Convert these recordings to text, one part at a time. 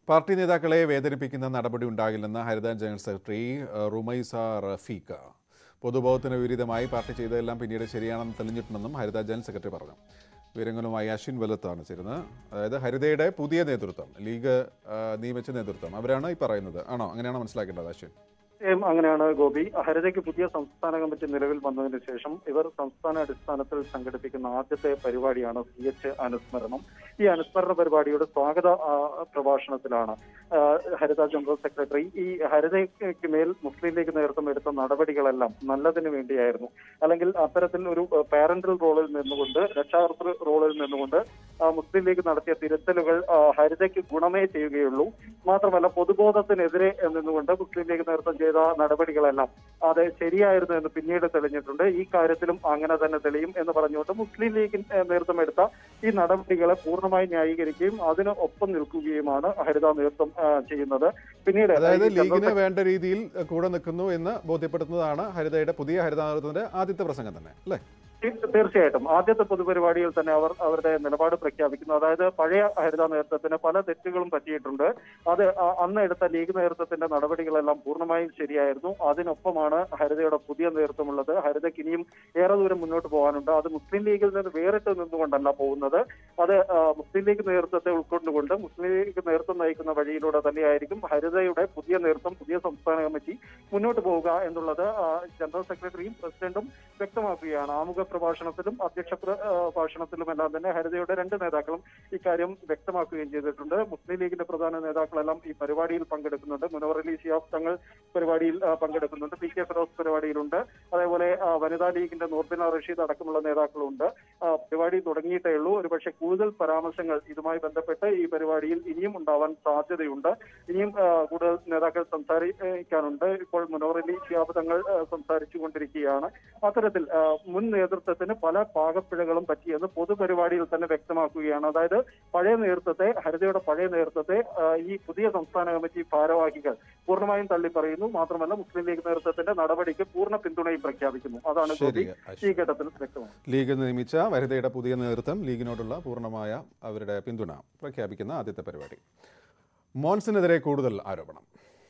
Party നേതാക്കളെ വേദനിപ്പിക്കുന്ന നടപടി ഉണ്ടാകില്ലെന്ന് ഹരിത ജനറൽ സെക്രട്ടറി ഏഹ്, റുമൈസ റഫീഖ പൊതുബോധത്തിന് വിപരീതമായി പാർട്ടി ചെയ്തതെല്ലാം പിന്നീട് ശരിയാണെന്ന് തെളിഞ്ഞിട്ടുണ്ടെന്നും ഹരിത ജനറൽ സെക്രട്ടറി പറഞ്ഞു വിവരങ്ങളുമായി അശ്വിൻ വലത്താണ് ചേരുന്നത് അതായത് ഹരിതയുടെ പുതിയ നേതൃത്വം ലീഗ് ഏഹ്, നിയമിച്ച നേതൃത്വം അവരാണ് ഈ പറയുന്നത് ആണോ അങ്ങനെയാണോ മനസ്സിലാക്കേണ്ടത് അശ്വിൻ തീർച്ചയായും അങ്ങനെയാണ് ഗോപി ഹരിതയ്ക്ക് പുതിയ സംസ്ഥാന കമ്മിറ്റി നിലവിൽ വന്നതിന് ശേഷം ഇവർ സംസ്ഥാന അടിസ്ഥാനത്തിൽ സംഘടിപ്പിക്കുന്ന ആദ്യത്തെ പരിപാടിയാണ് സി എച്ച് അനുസ്മരണം ഈ അനുസ്മരണ പരിപാടിയുടെ സ്വാഗത ആ, പ്രഭാഷണത്തിലാണ് ആ, ഹരിത ജനറൽ സെക്രട്ടറി ഈ ഹരിതയ്ക്ക് മേൽ മുസ്ലിം ലീഗ് നേതൃത്വം എടുത്ത നടപടികളെല്ലാം നല്ലതിന് വേണ്ടിയായിരുന്നു അല്ലെങ്കിൽ അത്തരത്തിൽ ഒരു പാരന്റൽ റോളിൽ നിന്നുകൊണ്ട് രക്ഷാകർത്തൃ റോളിൽ നിന്നുകൊണ്ട് ആ, മുസ്ലിം ലീഗ് നടത്തിയ തിരുത്തലുകൾ ആ, ഹരിതയ്ക്ക് ഗുണമേ ചെയ്യുകയുള്ളൂ മാത്രമല്ല പൊതുബോധത്തിനെതിരെ നിന്നുകൊണ്ട് മുസ്ലിം ലീഗ് നേതൃത്വം ചെയ്ത നടപടികളെല്ലാം അത് ശരിയായിരുന്നു എന്ന് പിന്നീട് തെളിഞ്ഞിട്ടുണ്ട് ഈ കാര്യത്തിലും അങ്ങനെ തന്നെ തെളിയും എന്ന് പറഞ്ഞുകൊണ്ട് മുസ്ലിം ലീഗ് ഏഹ്, നേതൃത്വം എടുത്ത ഈ നടപടികളെ പൂർണ്ണമായി ന്യായീകരിക്കുകയും അതിന് ഒപ്പം നിൽക്കുകയുമാണ് ഹരിത നേതൃത്വം ആ, ചെയ്യുന്നത് പിന്നീട് അതായത് ഈ ജനറൽ ലീഗിന് വേണ്ട രീതിയിൽ ഏഹ്, കൂടെ നിൽക്കുന്നു എന്ന് ബോധ്യപ്പെടുത്തുന്നതാണ് ഹരിതയുടെ പുതിയ ഹരിത നേതൃത്വത്തിന്റെ ആദ്യത്തെ പ്രസംഗം തന്നെ അല്ലേ തീ- തീർച്ചയായിട്ടും ആദ്യത്തെ പൊതുപരിപാടിയിൽ തന്നെ അവർ അവരുടെ നിലപാട് പ്രഖ്യാപിക്കുന്നു അതായത് പഴയ ഹരിത നേതൃത്വത്തിന് പല തെറ്റുകളും പറ്റിയിട്ടുണ്ട് അത് അ- അന്ന് എടുത്ത ലീഗ് നേതൃത്വത്തിന്റെ നടപടികളെല്ലാം പൂർണ്ണമായും ശരിയായിരുന്നു അതിനൊപ്പമാണ് ഹരിതയുടെ പുതിയ നേതൃത്വമുള്ളത് ഹരിതയ്ക്ക് ഇനിയും ഏറെ ദൂരം മുന്നോട്ട് പോകാനുണ്ട് അത് മുസ്ലിം ലീഗിൽ നിന്ന് വേറിട്ട് നിന്നുകൊണ്ടല്ല പോകുന്നത് അത് ആ, മുസ്ലിം ലീഗ് നേതൃത്വത്തെ ഉൾക്കൊണ്ടുകൊണ്ട് മുസ്ലിം ലീഗ് നേതൃത്വം നയിക്കുന്ന വഴിയിലൂടെ തന്നെയായിരിക്കും ഹരിതയുടെ പുതിയ നേതൃത്വം പുതിയ സംസ്ഥാന കമ്മിറ്റി മുന്നോട്ട് പോവുക എന്നുള്ളത് ആ, ജനറൽ സെക്രട്ടറിയും പ്രസിഡന്റും വ്യക്തമാക്കുകയാണ് ആമുഖ പ്രഭാഷണത്തിലും അധ്യക്ഷ പ്ര- ആ, ഭാഷണത്തിലും എല്ലാം തന്നെ ഹരിതയുടെ രണ്ട് നേതാക്കളും ഇക്കാര്യം വ്യക്തമാക്കുകയും ചെയ്തിട്ടുണ്ട് മുസ്ലിം ലീഗിന്റെ പ്രധാന നേതാക്കളെല്ലാം ഈ പരിപാടിയിൽ പങ്കെടുക്കുന്നുണ്ട് മുനവർ അലി ഷിയാബ് തങ്ങൾ പരിപാടിയിൽ ആ, പങ്കെടുക്കുന്നുണ്ട് പി കെ ഫിറോസ് പരിപാടിയിലുണ്ട് അതേപോലെ ആ, വനിതാ ലീഗിന്റെ നൂർബിന റഷീദ് അടക്കമുള്ള നേതാക്കളുണ്ട് ആ, പരിപാടി തുടങ്ങിയിട്ടേ ഉള്ളൂ ഒരുപക്ഷെ കൂടുതൽ പരാമർശങ്ങൾ ഇതുമായി ബന്ധപ്പെട്ട് ഈ പരിപാടിയിൽ ഇനിയും ഉണ്ടാവാൻ സാധ്യതയുണ്ട് ഇനിയും ആ, കൂടുതൽ നേതാക്കൾ സംസാരിക്കാനുണ്ട് ഇപ്പോൾ മുനോർ അലി ഷിയാബ് തങ്ങൾ ആ, സംസാരിച്ചു കൊണ്ടിരിക്കുകയാണ് അത്തരത്തിൽ ആ, മുൻ നേതൃത്വത്തിന് പല പാകപ്പിഴകളും പറ്റിയെന്ന് പൊതുപരിപാടിയിൽ തന്നെ വ്യക്തമാക്കുകയാണ് അതായത് പഴയ നേതൃത്വത്തെ ഹരിതയുടെ പഴയ നേതൃത്വത്തെ ആ, ഈ പുതിയ സംസ്ഥാന കമ്മിറ്റി ഭാരവാഹികൾ പൂർണ്ണമായും തള്ളിപ്പറയുന്നു മാത്രമല്ല മുസ്ലിം ലീഗ് നേതൃത്വത്തിന്റെ നടപടിക്ക് പൂർണ്ണ പിന്തുണയും പ്രഖ്യാപിക്കുന്നു അതാണ് ഗോപി ശരി ഈ അശ്വിൻ ഘട്ടത്തിൽ വ്യക്തമാണ് ലീഗ് നിയമിച്ച വനിതയുടെ പുതിയ നേതൃത്വം ലീഗിനോടുള്ള പൂർണ്ണമായ അവരുടെ പിന്തുണ പ്രഖ്യാപിക്കുന്ന ആദ്യത്തെ പരിപാടി മോൻസിനെതിരെ കൂടുതൽ ആരോപണം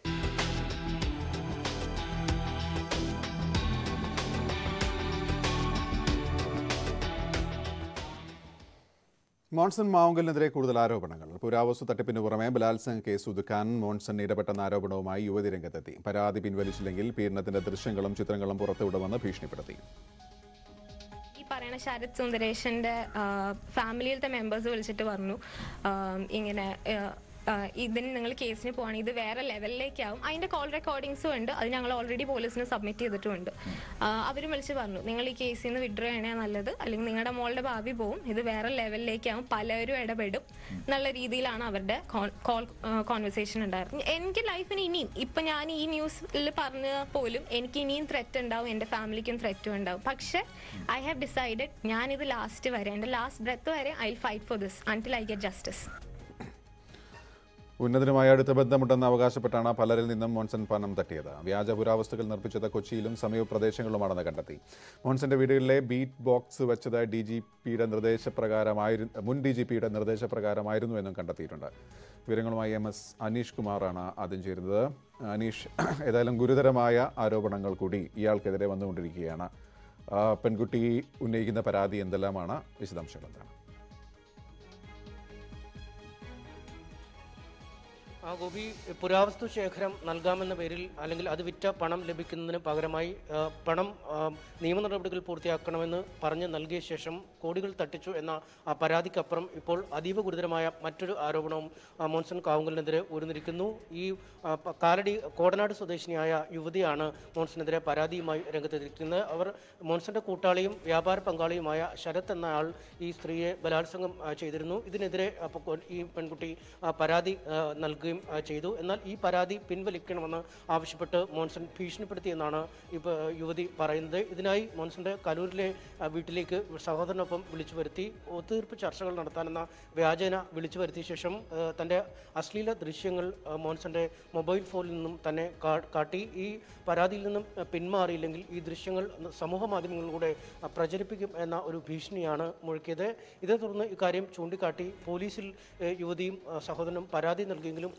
മോൺസൺ മാവുങ്കലിനെതിരെ കൂടുതൽ ആരോപണങ്ങൾ പുരാവസ്തു തട്ടിപ്പിന് പുറമെ ബലാത്സംഗ കേസ് ഒതുക്കാൻ മോൺസൺ ഇടപെട്ടെന്ന ആരോപണവുമായി യുവതി രംഗത്തെത്തി പരാതി പിൻവലിച്ചില്ലെങ്കിൽ പീഡനത്തിന്റെ ദൃശ്യങ്ങളും ചിത്രങ്ങളും പുറത്തുവിടുമെന്ന് ഭീഷണിപ്പെടുത്തി ഈ പറയുന്ന ശരത് സുന്ദരേഷന്റെ ഫാമിലിയിലത്തെ മെമ്പേഴ്സ് വിളിച്ചിട്ട് പറഞ്ഞു ആ, ഇങ്ങനെ ആ, ആ, ഇതിന് നിങ്ങൾ കേസിന് പോവാണെങ്കിൽ ഇത് വേറെ ലെവലിലേക്കാവും അതിന്റെ കോൾ റെക്കോർഡിങ്സും ഉണ്ട് അത് ഞങ്ങൾ ഓൾറെഡി പോലീസിന് സബ്മിറ്റ് ചെയ്തിട്ടുമുണ്ട് അവർ വിളിച്ച് പറഞ്ഞു നിങ്ങൾ ഈ കേസിൽ നിന്ന് വിഡ്രോ ചെയ്യണേ നല്ലത് അല്ലെങ്കിൽ നിങ്ങളുടെ മോളുടെ ഭാവി പോവും ഇത് വേറെ ലെവലിലേക്കാവും പലരും ഇടപെടും എന്നുള്ള രീതിയിലാണ് അവരുടെ കോൾ കോൺവെർസേഷൻ ഉണ്ടായിരുന്നത് എനിക്ക് ലൈഫിന് ഇനിയും ഇപ്പൊ ഞാൻ ഈ ന്യൂസിൽ പറഞ്ഞ പോലും എനിക്ക് ഇനിയും ത്രെറ്റ് ഉണ്ടാവും എൻ്റെ ഫാമിലിക്കും ത്രെറ്റും ഉണ്ടാവും പക്ഷെ ഐ ഹാവ് ഡിസൈഡഡ് ഞാനിത് ലാസ്റ്റ് വരെ എൻ്റെ ലാസ്റ്റ് ബ്രെത്ത് വരെ I fight for this until I get justice ഉന്നതനുമായി അടുത്ത ബന്ധമുണ്ടെന്ന് അവകാശപ്പെട്ടാണ് പലരിൽ നിന്നും മോൺസൺ പണം തട്ടിയത് വ്യാജ പുരാവസ്തുക്കൾ നിർമ്മിച്ചത് കൊച്ചിയിലും സമീപ പ്രദേശങ്ങളിലുമാണെന്ന് കണ്ടെത്തി മോൺസന്റെ വീടുകളിലെ ബീറ്റ് ബോക്സ് വെച്ചത് ഡി ജി പിയുടെ നിർദ്ദേശപ്രകാരമായിരുന്നു മുൻ ഡി ജി പിയുടെ നിർദ്ദേശപ്രകാരമായിരുന്നു എന്നും കണ്ടെത്തിയിട്ടുണ്ട് വിവരങ്ങളുമായി എം എസ് അനീഷ് കുമാറാണ് ആദ്യം ചേരുന്നത് അനീഷ് ഏതായാലും ഗുരുതരമായ ആരോപണങ്ങൾ കൂടി ഇയാൾക്കെതിരെ വന്നുകൊണ്ടിരിക്കുകയാണ് ആ, പെൺകുട്ടി ഉന്നയിക്കുന്ന പരാതി എന്തെല്ലാമാണ് വിശദാംശങ്ങൾ എന്താണ് ആ ഗോപി പുരാവസ്തു ശേഖരം നൽകാമെന്ന പേരിൽ അല്ലെങ്കിൽ അത് വിറ്റ പണം ലഭിക്കുന്നതിന് പകരമായി ആ, പണം ആ, നിയമ നടപടികൾ പൂർത്തിയാക്കണമെന്ന് പറഞ്ഞ് നൽകിയ ശേഷം കോടികൾ തട്ടിച്ചു എന്ന ആ പരാതിക്കപ്പുറം ഇപ്പോൾ അതീവ ഗുരുതരമായ മറ്റൊരു ആരോപണവും ആ, മോൻസൺ കാവുങ്കലിനെതിരെ ഉയർന്നിരിക്കുന്നു ഈ ആ, പ- കാലടി കോടനാട് സ്വദേശിനിയായ യുവതിയാണ് മോൻസനെതിരെ പരാതിയുമായി രംഗത്തെത്തിയിരിക്കുന്നത് അവർ മോൻസന്റെ കൂട്ടാളിയും വ്യാപാര പങ്കാളിയുമായ ശരത് എന്ന ആൾ ഈ സ്ത്രീയെ ബലാത്സംഗം ആ, ചെയ്തിരുന്നു ഇതിനെതിരെ അപ്പോൾ കൊ- ഈ പെൺകുട്ടി ആ, പരാതി ആ, നൽകുകയും ആ, ചെയ്തു എന്നാൽ ഈ പരാതി പിൻവലിക്കണമെന്ന് ആവശ്യപ്പെട്ട് മോൻസൺ ഭീഷണിപ്പെടുത്തിയെന്നാണ് ഇപ്പോൾ യുവതി പറയുന്നത് ഇതിനായി മോൻസന്റെ കലൂരിലെ ആ, വീട്ടിലേക്ക് സഹോദരനൊപ്പം വിളിച്ചു വരുത്തി ഒത്തുതീർപ്പ് ചർച്ചകൾ നടത്താനെന്ന വ്യാജേന വിളിച്ചു വരുത്തിയ ശേഷം ആ, തന്റെ അശ്ലീല ദൃശ്യങ്ങൾ ആ, മോൻസന്റെ മൊബൈൽ ഫോണിൽ നിന്നും തന്നെ കാ- കാട്ടി ഈ പരാതിയിൽ നിന്നും ആ, പിന്മാറിയില്ലെങ്കിൽ ഈ ദൃശ്യങ്ങൾ സമൂഹ മാധ്യമങ്ങളിലൂടെ ആ, പ്രചരിപ്പിക്കും എന്ന ഒരു ഭീഷണിയാണ് മുഴക്കിയത് ഇതേ തുടർന്ന് ഇക്കാര്യം ചൂണ്ടിക്കാട്ടി പോലീസിൽ ഏ, യുവതിയും ആ, സഹോദരനും പരാതി നൽകിയെങ്കിലും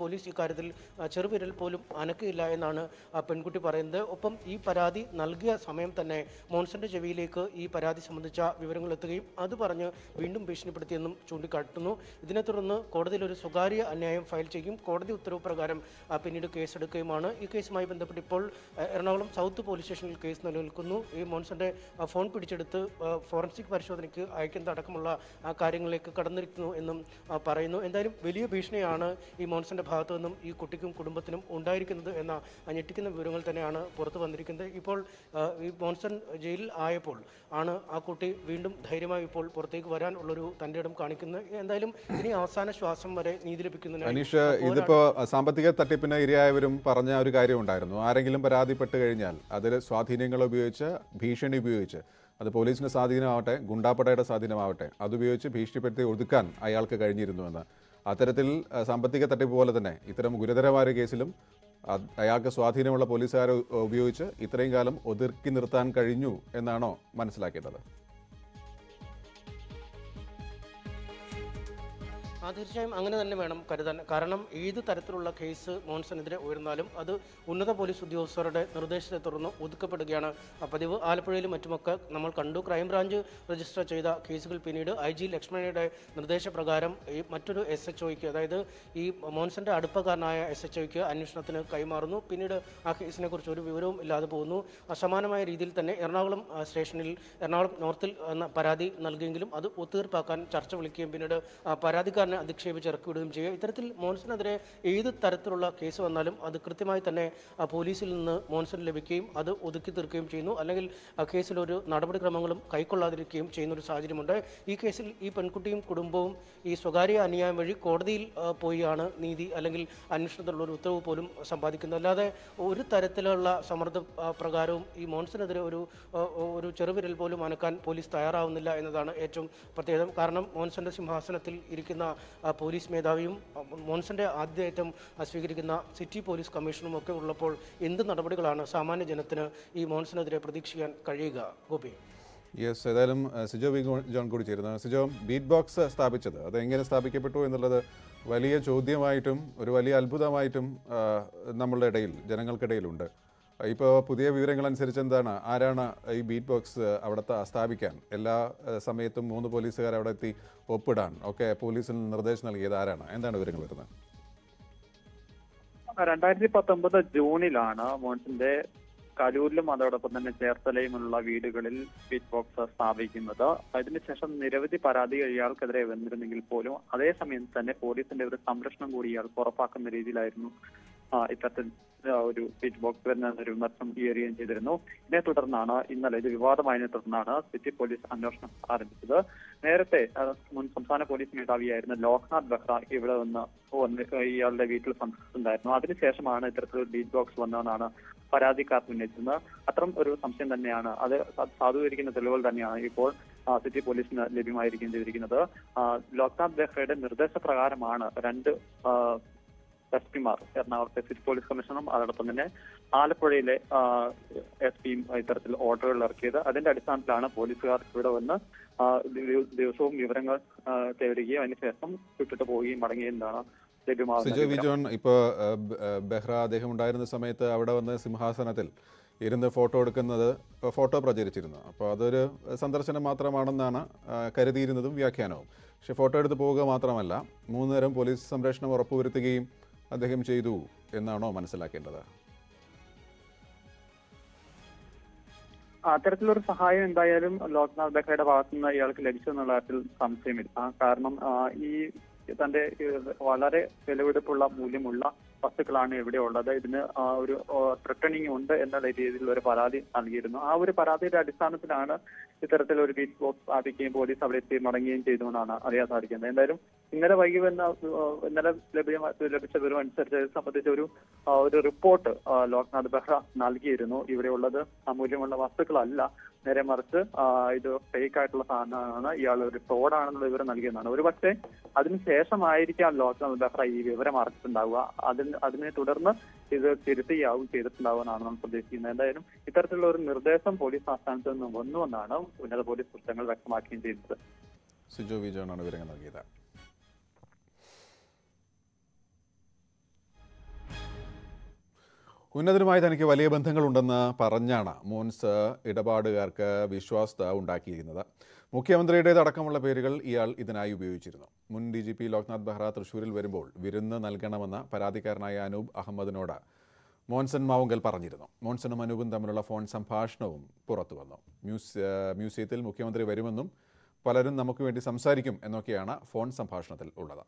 പോലീസ് ഇക്കാര്യത്തിൽ ആ, ചെറുവിരൽ പോലും അനക്കില്ല എന്നാണ് ആ പെൺകുട്ടി പറയുന്നത് ഒപ്പം ഈ പരാതി നൽകിയ സമയം തന്നെ മോൺസന്റെ ചെവിയിലേക്ക് ഈ പരാതി സംബന്ധിച്ച വിവരങ്ങൾ എത്തുകയും അത് പറഞ്ഞ് വീണ്ടും ഭീഷണിപ്പെടുത്തിയെന്നും ചൂണ്ടിക്കാട്ടുന്നു ഇതിനെ തുടർന്ന് കോടതിയിൽ ഒരു സ്വകാര്യ അന്യായം ഫയൽ ചെയ്യും കോടതി ഉത്തരവ് പ്രകാരം ആ, പിന്നീട് കേസെടുക്കുകയുമാണ് ഈ കേസുമായി ബന്ധപ്പെട്ട് ഇപ്പോൾ ആ, എറണാകുളം സൗത്ത് പോലീസ് സ്റ്റേഷനിൽ കേസ് നിലനിൽക്കുന്നു ഈ മോൺസന്റെ ആ, ഫോൺ പിടിച്ചെടുത്ത് ആ, ഫോറൻസിക് പരിശോധനയ്ക്ക് അയക്കുന്നത് അടക്കമുള്ള ആ, കാര്യങ്ങളിലേക്ക് കടന്നിരിക്കുന്നു എന്നും ആ, പറയുന്നു എന്തായാലും വലിയ ഭീഷണിയാണ് ഈ മോൺസന്റെ ഭാഗത്തു നിന്നും ഈ കുട്ടിക്കും കുടുംബത്തിനും ഉണ്ടായിരിക്കുന്നത് എന്ന ആ, ഞെട്ടിക്കുന്ന വിവരങ്ങൾ തന്നെയാണ് പുറത്തു വന്നിരിക്കുന്നത് ഇപ്പോൾ ആ, ഈ മോൺസൺ ജയിലിൽ ആയപ്പോൾ ആണ് ആ കുട്ടി വീണ്ടും ധൈര്യമായി ഇപ്പോൾ പുറത്തേക്ക് വരാൻ ഉള്ളൊരു തൻ്റെ ഇടം കാണിക്കുന്നത് എന്തായാലും ഇനി അവസാന ശ്വാസം വരെ നീതി ലഭിക്കുന്നതിനായി അനീഷ് ഇതിപ്പോ സാമ്പത്തിക തട്ടിപ്പിന് ഇരയായവരും പറഞ്ഞ ഒരു കാര്യം ഉണ്ടായിരുന്നു ആരെങ്കിലും പരാതിപ്പെട്ട് കഴിഞ്ഞാൽ അതിൽ സ്വാധീനങ്ങൾ ഉപയോഗിച്ച് ഭീഷണി ഉപയോഗിച്ച് അത് പോലീസിന്റെ സ്വാധീനമാവട്ടെ ഗുണ്ടാപ്പടയുടെ സ്വാധീനമാവട്ടെ അതുപയോഗിച്ച് ഭീഷണിപ്പെടുത്തി ഒതുക്കാൻ അയാൾക്ക് കഴിഞ്ഞിരുന്നുവെന്ന് അത്തരത്തിൽ ആ, സാമ്പത്തിക തട്ടിപ്പ് പോലെ തന്നെ ഇത്തരം ഗുരുതരമായ ഒരു കേസിലും അത് അയാൾക്ക് സ്വാധീനമുള്ള പോലീസുകാരെ ഉ- ഉപയോഗിച്ച് ഇത്രയും കാലം ഒതുക്കി നിർത്താൻ കഴിഞ്ഞു എന്നാണോ മനസ്സിലാക്കേണ്ടത് ആ തീർച്ചയായും അങ്ങനെ തന്നെ വേണം കരുതാൻ കാരണം ഏത് തരത്തിലുള്ള കേസ് മോൺസണെതിരെ ഉയർന്നാലും അത് ഉന്നത പോലീസ് ഉദ്യോഗസ്ഥരുടെ നിർദ്ദേശത്തെ തുടർന്ന് ഒതുക്കപ്പെടുകയാണ് ആ പതിവ് ആലപ്പുഴയിലും മറ്റുമൊക്കെ നമ്മൾ കണ്ടു ക്രൈംബ്രാഞ്ച് രജിസ്റ്റർ ചെയ്ത കേസുകൾ പിന്നീട് ഐ ജി ലക്ഷ്മണയുടെ നിർദ്ദേശപ്രകാരം ഈ മറ്റൊരു എസ് എച്ച് ഒയ്ക്ക് അതായത് ഈ മോൺസന്റെ അടുപ്പക്കാരനായ എസ് എച്ച് ഒയ്ക്ക് അന്വേഷണത്തിന് കൈമാറുന്നു പിന്നീട് ആ കേസിനെ കുറിച്ച് ഒരു വിവരവും ഇല്ലാതെ പോകുന്നു അസമാനമായ രീതിയിൽ തന്നെ എറണാകുളം ആ, സ്റ്റേഷനിൽ എറണാകുളം നോർത്തിൽ എന്ന പരാതി നൽകിയെങ്കിലും അത് ഒത്തുതീർപ്പാക്കാൻ ചർച്ച വിളിക്കുകയും പിന്നീട് ആ, പരാതിക്കാരനെ അധിക്ഷേപിച്ച് ഇറക്കിവിടുകയും ചെയ്യുക ഇത്തരത്തിൽ മോൺസണെതിരെ ഏത് തരത്തിലുള്ള കേസ് വന്നാലും അത് കൃത്യമായി തന്നെ ആ, പോലീസിൽ നിന്ന് മോൺസൺ ലഭിക്കുകയും അത് ഒതുക്കി തീർക്കുകയും ചെയ്യുന്നു അല്ലെങ്കിൽ ആ കേസിൽ ഒരു നടപടിക്രമങ്ങളും കൈക്കൊള്ളാതിരിക്കുകയും ചെയ്യുന്ന ഒരു സാഹചര്യമുണ്ട് ഈ കേസിൽ ഈ പെൺകുട്ടിയും കുടുംബവും ഈ സ്വകാര്യ അന്യായം വഴി കോടതിയിൽ ആ, പോയാണ് നീതി അല്ലെങ്കിൽ അന്വേഷണത്തിലുള്ള ഒരു ഉത്തരവ് പോലും സമ്പാദിക്കുന്നത് അല്ലാതെ ഒരു തരത്തിലുള്ള സമ്മർദ്ദ ആ, പ്രകാരവും ഈ മോൺസണെതിരെ ഒരു ആ, ഒരു ചെറുവിരൽ പോലും അനക്കാൻ പോലീസ് തയ്യാറാവുന്നില്ല എന്നതാണ് ഏറ്റവും പ്രത്യേകത കാരണം മോൺസന്റെ സിംഹാസനത്തിൽ ഇരിക്കുന്ന ആ, പോലീസ് മേധാവിയും ആ, മോൺസന്റെ ആദ്യമായിട്ടും സ്വീകരിക്കുന്ന സിറ്റി പോലീസ് കമ്മീഷനും ഒക്കെ ഉള്ളപ്പോൾ എന്ത് നടപടികളാണ് സാമാന്യ ജനത്തിന് ഈ മോൺസനെതിരെ പ്രതീക്ഷിക്കാൻ കഴിയുക ഗോപി യെസ് ഏതായാലും അഹ്, സിജോ വി ഗോ- ജോൺ കൂടി ചേരുന്നു സിജോ ബീറ്റ് ബോക്സ് സ്ഥാപിച്ചത് അത് എങ്ങനെ സ്ഥാപിക്കപ്പെട്ടു എന്നുള്ളത് വലിയ ചോദ്യമായിട്ടും ഒരു വലിയ അത്ഭുതമായിട്ടും ആഹ്, നമ്മളുടെ ഇടയിൽ ജനങ്ങൾക്കിടയിലുണ്ട് ഇപ്പോൾ പുതിയ വിവരങ്ങൾ അനുസരിച്ച് എന്താണ് ആരാണ് ഈ ബീറ്റ് ബോക്സ് അവിടെ ത- സ്ഥാപിക്കാൻ എല്ലാ അഹ്, സമയത്തും മൂന്ന് പോലീസുകാർ അവിടെ എത്തി ഒപ്പിടാൻ ഒക്കെ പോലീസിന് നിർദ്ദേശം നൽകിയത് ആരാണ് എന്താണ് വിവരങ്ങൾ വരുന്നത് രണ്ടായിരത്തി പത്തൊമ്പത് ജൂണിലാണ് മോൺസിന്റെ കലൂരിലും അതോടൊപ്പം തന്നെ ചേർത്തലയുമുള്ള വീടുകളിൽ ബീറ്റ് ബോക്സ് സ്ഥാപിക്കുന്നത് അതിനുശേഷം നിരവധി പരാതികൾ ഇയാൾക്കെതിരെ വന്നിരുന്നെങ്കിൽ പോലും അതേസമയം തന്നെ പോലീസിന്റെ ഒരു സംരക്ഷണം കൂടി ഇയാൾക്ക് ഉറപ്പാക്കുന്ന രീതിയിലായിരുന്നു ആ, ഇത്തരത്തിൽ ആ, ഒരു ബീറ്റ് ബോക്സ് വരുന്ന ഒരു വിമർശനം ഉയരുകയും ചെയ്തിരുന്നു ഇതിനെ തുടർന്നാണ് ഇന്നലെ ഇത് വിവാദമായതിനെ തുടർന്നാണ് സിറ്റി പോലീസ് അന്വേഷണം ആരംഭിച്ചത് നേരത്തെ ആ, മുൻ സംസ്ഥാന പോലീസ് മേധാവിയായിരുന്ന ലോക്നാഥ് ബെഹ്റ ഇവിടെ വന്ന് വന്ന് ഇയാളുടെ വീട്ടിൽ സന്ദർശിച്ചിട്ടുണ്ടായിരുന്നു അതിനുശേഷമാണ് ഇത്തരത്തിലൊരു ബീറ്റ് ബോക്സ് വന്നതെന്നാണ് പരാതിക്കാർ ഉന്നയിച്ചിരുന്നത് അത്തരം ഒരു സംശയം തന്നെയാണ് അത് അത് സാധൂകരിക്കുന്ന തെളിവുകൾ തന്നെയാണ് ഇപ്പോൾ ആ, സിറ്റി പോലീസിന് ലഭ്യമായിരിക്കുകയും ചെയ്തിരിക്കുന്നത് ആ, ലോക്നാഥ് ബെഹ്റയുടെ നിർദ്ദേശപ്രകാരമാണ് രണ്ട് ആ, എസ് പിമാർ എറണാകുളത്തെ സിറ്റി പോലീസ് കമ്മീഷണറും അതോടൊപ്പം തന്നെ ആലപ്പുഴയിലെ എസ് പിയും ഇത്തരത്തിൽ ഓർഡറുകൾ ഇറക്കിയത് അതിന്റെ അടിസ്ഥാനത്തിലാണ് പോലീസുകാർ ഇവിടെ വന്ന് ആ, ദിവ- ദിവസവും വിവരങ്ങൾ ആ, തേടുകയും അതിനുശേഷം വിട്ടിട്ട് പോവുകയും മടങ്ങുകയും എന്നാണ് സിജോ ലഭ്യമാകുന്നത് വി ജോൺ ഇപ്പോൾ ബെഹ്റ അദ്ദേഹം ഉണ്ടായിരുന്ന സമയത്ത് അവിടെ വന്ന് സിംഹാസനത്തിൽ ഇരുന്ന് ഫോട്ടോ എടുക്കുന്നത് ഫോട്ടോ പ്രചരിച്ചിരുന്നു അപ്പോൾ അതൊരു സന്ദർശനം മാത്രമാണെന്നാണ് ആ, കരുതിയിരുന്നതും വ്യാഖ്യാനവും പക്ഷേ ഫോട്ടോ എടുത്ത് പോവുക മാത്രമല്ല മൂന്ന് നേരം പോലീസ് സംരക്ഷണം ഉറപ്പുവരുത്തുകയും അദ്ദേഹം ചെയ്തു എന്നാണോ മനസ്സിലാക്കേണ്ടത് അത്തരത്തിലൊരു സഹായം എന്തായാലും ലോക്നാഥ് ബെഹ്റയുടെ ഭാഗത്തു നിന്ന് ഇയാൾക്ക് ലഭിച്ചു എന്നുള്ള കാര്യത്തിൽ സംശയമില്ല ആ, കാരണം ആ, ഈ തന്റെ ഏഹ്, വളരെ വിലപിടിപ്പുള്ള മൂല്യമുള്ള വസ്തുക്കളാണ് ഇവിടെ ഉള്ളത് ഇതിന് ആ, ഒരു ത്രെട്ടണിങ് ഉണ്ട് എന്ന രീതിയിൽ ഒരു പരാതി നൽകിയിരുന്നു ആ ഒരു പരാതിയുടെ അടിസ്ഥാനത്തിലാണ് ഇത്തരത്തിൽ ഒരു ബീറ്റ് ബോക്സ് സ്ഥാപിക്കുകയും പോലീസ് അവിടെ എത്തി മടങ്ങുകയും ചെയ്തു എന്നാണ് അറിയാൻ സാധിക്കുന്നത് എന്തായാലും ഇന്നലെ വൈകി വന്ന ആ, ഇന്നലെ ലഭ്യമായ ലഭിച്ച വിവരം അനുസരിച്ച് ഇത് സംബന്ധിച്ച ഒരു ആ, ഒരു റിപ്പോർട്ട് ആ, ലോക്നാഥ് ബെഹ്റ നൽകിയിരുന്നു ഇവിടെ ഉള്ളത് അമൂല്യമുള്ള വസ്തുക്കളല്ല നേരെ മറിച്ച് ആ, ഇത് ഫേക്ക് ആയിട്ടുള്ള സാധനമാണ് ഇയാൾ ഒരു ഫ്രോഡാണെന്നുള്ള വിവരം നൽകിയതാണ് ഒരു പക്ഷേ അതിനുശേഷമായിരിക്കാം ലോക്നാഥ് ബെഹ്റ ഈ വിവരം അറിഞ്ഞിട്ടുണ്ടാവുക അതിന് അതിനെ തുടർന്ന് ഇത് തിരുത്തുകയാവും ചെയ്തിട്ടുണ്ടാവുമെന്നാണ് നമ്മൾ പ്രതീക്ഷിക്കുന്നത് എന്തായാലും ഇത്തരത്തിലുള്ള ഒരു നിർദ്ദേശം പോലീസ് ആസ്ഥാനത്ത് നിന്ന് വന്നുവെന്നാണ് ഉന്നത പോലീസ് വൃത്തങ്ങൾ വ്യക്തമാക്കുകയും ചെയ്തത് സിജോ വി ജോണാണ് വിവരങ്ങൾ നൽകിയത് ഉന്നതരുമായി തനിക്ക് വലിയ ബന്ധങ്ങളുണ്ടെന്ന് പറഞ്ഞാണ് മോൻസ് ഇടപാടുകാർക്ക് വിശ്വാസ്യത ഉണ്ടാക്കിയിരിക്കുന്നത് മുഖ്യമന്ത്രിയുടേതടക്കമുള്ള പേരുകൾ ഇയാൾ ഇതിനായി ഉപയോഗിച്ചിരുന്നു മുൻ D G P Loknath Behera തൃശൂരിൽ വരുമ്പോൾ വിരുന്ന് നൽകണമെന്ന പരാതിക്കാരനായ അനൂപ് അഹമ്മദിനോട് മോൻസൺ മാവുങ്കൽ പറഞ്ഞിരുന്നു മോൻസണും അനൂപും തമ്മിലുള്ള ഫോൺ സംഭാഷണവും പുറത്തു വന്നു മ്യൂസ് മ്യൂസിയത്തിൽ മുഖ്യമന്ത്രി വരുമെന്നും പലരും നമുക്ക് വേണ്ടി സംസാരിക്കും എന്നൊക്കെയാണ് ഫോൺ സംഭാഷണത്തിൽ ഉള്ളത്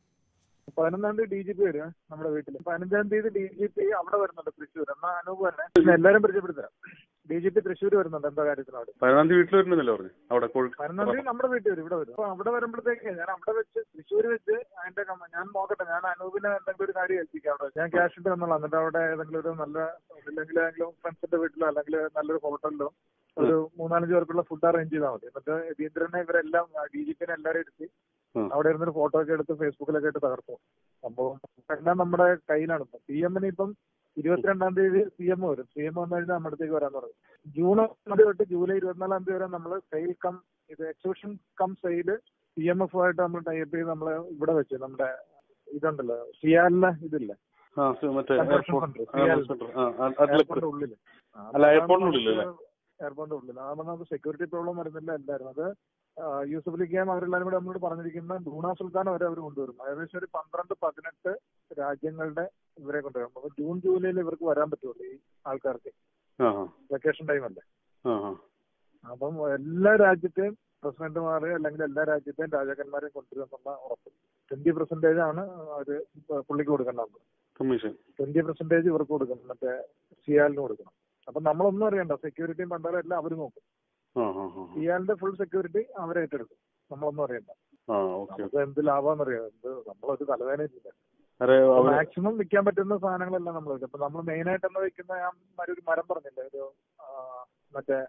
പതിനൊന്നാം തീയതി ഡി ജി പി വരും നമ്മുടെ വീട്ടിൽ പതിനഞ്ചാം തീയതി ഡി ജി പി അവിടെ വരുന്നുണ്ട് തൃശ്ശൂർ എന്നാ അനൂപ് തന്നെ പിന്നെ എല്ലാരും പരിചയപ്പെടുത്തരാം ഡി ജി പി തൃശ്ശൂർ വരുന്നുണ്ട് എന്താ കാര്യത്തിനോട് പതിനാം തീയതി വീട്ടിൽ വരുന്നില്ല പറഞ്ഞു അവിടെ പതിനൊന്നാം തീയതി നമ്മുടെ വീട്ടിൽ വരും ഇവിടെ വരും അപ്പൊ അവിടെ വരുമ്പോഴത്തേക്ക് ഞാൻ അവിടെ വെച്ച് തൃശ്ശൂർ വെച്ച് അതിന്റെ കമ്മ- ഞാൻ നോക്കട്ടെ ഞാൻ അനൂപിനെ എന്തെങ്കിലും ഒരു കാര്യം ഏൽപ്പിക്കാം അവിടെ ഞാൻ ക്യാഷ് ഇട്ട് തന്നോളാം എന്നിട്ട് അവിടെ ഏതെങ്കിലും ഒരു നല്ല ഇല്ലെങ്കിൽ ഏതെങ്കിലും ഫ്രണ്ട്സിന്റെ വീട്ടിലോ അല്ലെങ്കിൽ നല്ലൊരു ഹോട്ടലിലോ ഒരു മൂന്നാലഞ്ച് പേർക്കുള്ള ഫുഡ് അറേഞ്ച് ചെയ്താൽ മതി എന്നിട്ട് രവീന്ദ്രനെ ഇവരെല്ലാം ഡി ജി പിനെ എല്ലാവരും ഇരുത്തി ഉം. അവിടെ ഇരുന്നൊരു ഫോട്ടോ ഒക്കെ എടുത്ത് ഫേസ്ബുക്കിലൊക്കെ ഇട്ട് തകർത്തു സംഭവം എല്ലാം നമ്മുടെ കയ്യിലാണ് ഇപ്പം പി എമ്മിന് ഇപ്പം ഇരുപത്തിരണ്ടാം തീയതി സി എം വരും സി എം വന്നു കഴിഞ്ഞാൽ നമ്മുടെ അടുത്തേക്ക് വരാൻ തുടങ്ങും ജൂൺ ഒന്നാം തീയതി തൊട്ട് ജൂലൈ ഇരുപത്തിനാലാം തീയതി വരെ നമ്മൾ സെയിൽ കം ഇത് exhibition cum sale P M F ആയിട്ട് നമ്മൾ ടൈപ്പ് ചെയ്ത് നമ്മൾ ഇവിടെ വെച്ച് നമ്മുടെ ഇതുണ്ടല്ലോ സിയാലിലെ ഇതില്ല ആ സ- മറ്റേ Convention airport center, CL. Centre ആ ആ, അതിലെ എയർപോർട്ടിന്റെ ഉള്ളിൽ അല്ല, എയർപോർട്ടിന്റെ ഉള്ളിലല്ലേ? എയർപോർട്ടിന്റെ ഉള്ളിൽ അതാകുമ്പോൾ നമുക്ക് സെക്യൂരിറ്റി പ്രോബ്ലം വരുന്നില്ല എല്ലാവരും അത് ആ, യൂസഫ് അലി ഖാം അവരെല്ലാവരും കൂടെ നമ്മളോട് പറഞ്ഞിരിക്കുന്ന ബ്രൂണ സുൽത്താൻ വരെ അവർ കൊണ്ടുവരും ഏകദേശം ഒരു പന്ത്രണ്ട് പതിനെട്ട് രാജ്യങ്ങളുടെ ഇവരെ കൊണ്ടുവരും അപ്പൊ ജൂൺ ജൂലൈയിൽ ഇവർക്ക് വരാൻ പറ്റുള്ളൂ ഈ ആൾക്കാർക്ക് ആ ആ, വെക്കേഷൻ ടൈം അല്ലേ ആ ആ അപ്പം എല്ലാ രാജ്യത്തെയും പ്രസിഡന്റുമാരെ അല്ലെങ്കിൽ എല്ലാ രാജ്യത്തെയും രാജാക്കന്മാരെയും കൊണ്ടുവരുമെന്നുള്ള ഉറപ്പ് ട്വന്റി പെർസെന്റേജ് ആണ് അവര് പുള്ളിക്ക് കൊടുക്കേണ്ടത് കമ്മീഷൻ ട്വന്റി പെർസെന്റേജ് ഇവർക്ക് കൊടുക്കണം മറ്റേ സിയാലിന് കൊടുക്കണം അപ്പൊ നമ്മളൊന്നും അറിയണ്ട സെക്യൂരിറ്റിയും പണ്ടാലും എല്ലാം അവർ നോക്കും ആ ആ ആ സിയാലിന്റെ ഫുൾ സെക്യൂരിറ്റി അവർ ഏറ്റെടുക്കും നമ്മളൊന്നും അറിയണ്ട ആ ഓക്കെ നമുക്ക് എന്ത് ലാഭമെന്നറിയാം എന്ത് നമ്മളൊരു തലവേദനയില്ല അരെ അവര് മാക്സിമം വിൽക്കാൻ പറ്റുന്ന സാധനങ്ങളെല്ലാം നമ്മൾ വെക്കും അപ്പൊ നമ്മൾ മെയിൻ ആയിട്ട് എന്ന് വെക്കുന്ന ഞാൻ മ- ഒരു മരം പറഞ്ഞില്ലേ ഒരു ആ, മറ്റേ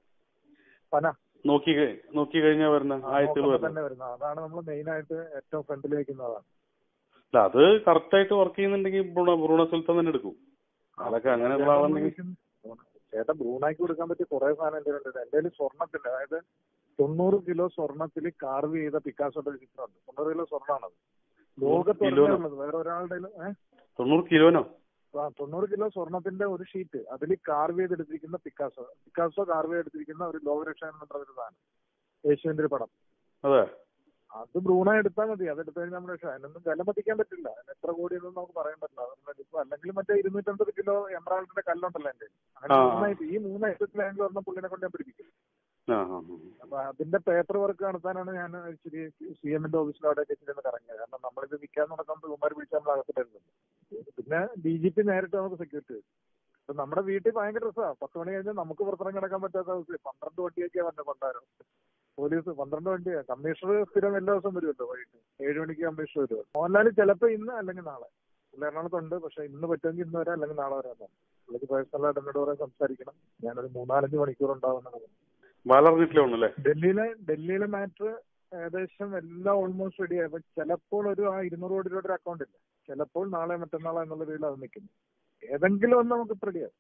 പന നോക്കി കഴി- നോക്കി കഴിഞ്ഞാൽ വരുന്ന ആയത്തുകൾ നോക്കുമ്പോ വരുന്നത് തന്നെ വരുന്നത് അതാണ് നമ്മൾ മെയിൻ ആയിട്ട് ഏറ്റവും ഫ്രണ്ടിൽ വെക്കുന്നതാണ് അല്ല അത് കറക്റ്റ് ആയിട്ട് വർക്ക് ചെയ്യുന്നുണ്ടെങ്കിൽ ബ്രൂണ ബ്രൂണ സുൽത്താൻ തന്നെ എടുക്കും അതൊക്കെ അങ്ങനെയുള്ള ആളുണ്ടെങ്കിൽ ചേട്ടാ ബ്രൂണാക്കി കൊടുക്കാൻ പറ്റിയ കുറെ സാധനം എന്റെ ഉണ്ട് എന്റെ കയ്യിൽ സ്വർണ്ണത്തിന്റെ അതായത് തൊണ്ണൂറ് കിലോ സ്വർണ്ണത്തിൽ കാർവ് ചെയ്ത പിക്കാസോയുടെ ഒരു ചിത്രമുണ്ട് തൊണ്ണൂറ് കിലോ സ്വർണ്ണമാണത് ലോകത്ത് കിലോനോ? ഉള്ളത് വേറെ ഒരാളുടെ ഏഹ് തൊണ്ണൂറ് കിലോനോ ആ തൊണ്ണൂറ് കിലോ സ്വർണത്തിന്റെ ഒരു ഷീറ്റ് അതിൽ കാർവ് ചെയ്തെടുത്തിരിക്കുന്ന പിക്കാസോ പിക്കാസോ കാർവ് ചെയ്തെടുത്തിരിക്കുന്ന ഒരു ലോകരക്ഷകൻ എന്ന് പറഞ്ഞൊരു സാധനം യേശുവിന്റെ ഒരു പടം അതെ അത് ബ്രൂണ എടുത്താൽ മതി അത് എടുത്തു കഴിഞ്ഞാൽ നമ്മുടെ രക്ഷ അതിനൊന്നും വില മതിക്കാൻ പറ്റില്ല അതിന് എത്ര കോടിയൊന്നും നമുക്ക് പറയാൻ പറ്റില്ല അതുകൊണ്ട് ഇപ്പൊ അല്ലെങ്കിൽ മറ്റേ ഇരുന്നൂറ്റമ്പത് കിലോ എമറാൾഡിന്റെ കല്ലുണ്ടല്ലോ എന്റെ അങ്ങനെ ആ. മൂന്നായിട്ട് ഈ മൂന്ന് ഐറ്റത്തിലായെങ്കിൽ ഒരെണ്ണം പുള്ളിനെ കൊണ്ട് ഞാൻ പിടിപ്പിക്കും ആ ആ ആ. അപ്പൊ അതിന്റെ പേപ്പർ വർക്ക് നടത്താനാണ് ഞാൻ ഇച്ചിരി സി എമ്മിന്റെ ഓഫീസിൽ അവിടെ ഇച്ചിരി കറങ്ങിയത് കാരണം നമ്മളിത് വിൽക്കാൻ നടക്കുമ്പോൾ ഇവന്മാർ പിടിച്ച് നമ്മൾ അകത്തിട്ടായിരുന്നു പിന്നെ ഡി ജി പി നേരിട്ട് നമുക്ക് സെക്യൂരിറ്റി തരും അപ്പൊ നമ്മുടെ വീട്ടിൽ ഭയങ്കര രസമാണ് പത്ത് മണി കഴിഞ്ഞാൽ നമുക്ക് പുറത്തിറങ്ങി കിടക്കാൻ പറ്റാത്ത അവസ്ഥ പന്ത്രണ്ട് വണ്ടിയൊക്കെയാ വന്നെ കൊണ്ടാരം പോലീസ് പന്ത്രണ്ട് വണ്ടി കമ്മീഷണർ സ്ഥിരം എല്ലാ ദിവസവും വരുമല്ലോ വൈകിട്ട് ഏഴ് മണിക്ക് കമ്മീഷണർ വരുമോ മോഹൻലാൽ ചിലപ്പോ ഇന്ന് അല്ലെങ്കിൽ നാളെ പുള്ളി എറണാകുളത്തുണ്ട് പക്ഷെ ഇന്ന് പറ്റുമെങ്കിൽ ഇന്ന് വരാം അല്ലെങ്കിൽ നാളെ വരാം പുള്ളിക്ക് പേഴ്സണലായിട്ട് എന്നോട് പറയാൻ സംസാരിക്കണം ഞാനൊരു മൂന്നാലഞ്ച് മണിക്കൂർ ഉണ്ടാവുന്നതാണ് ബാലറിഞ്ഞിട്ടില്ല ഒന്നല്ലേ ഡൽഹിയിലെ ഡൽഹിയിലെ മാറ്റർ ഏകദേശം എല്ലാം ഓൾമോസ്റ്റ് റെഡി ആയി അപ്പൊ ചിലപ്പോൾ ഒരു ആ ഇരുന്നൂറ് കോടി രൂപയുടെ ഒരു അക്കൗണ്ട് ഇല്ല ചിലപ്പോൾ നാളെ മറ്റന്നാളോ എന്നുള്ള രീതിയിൽ അത് നിൽക്കുന്നു ഏതെങ്കിലും ഒന്ന് നമുക്ക് റെഡിയാവും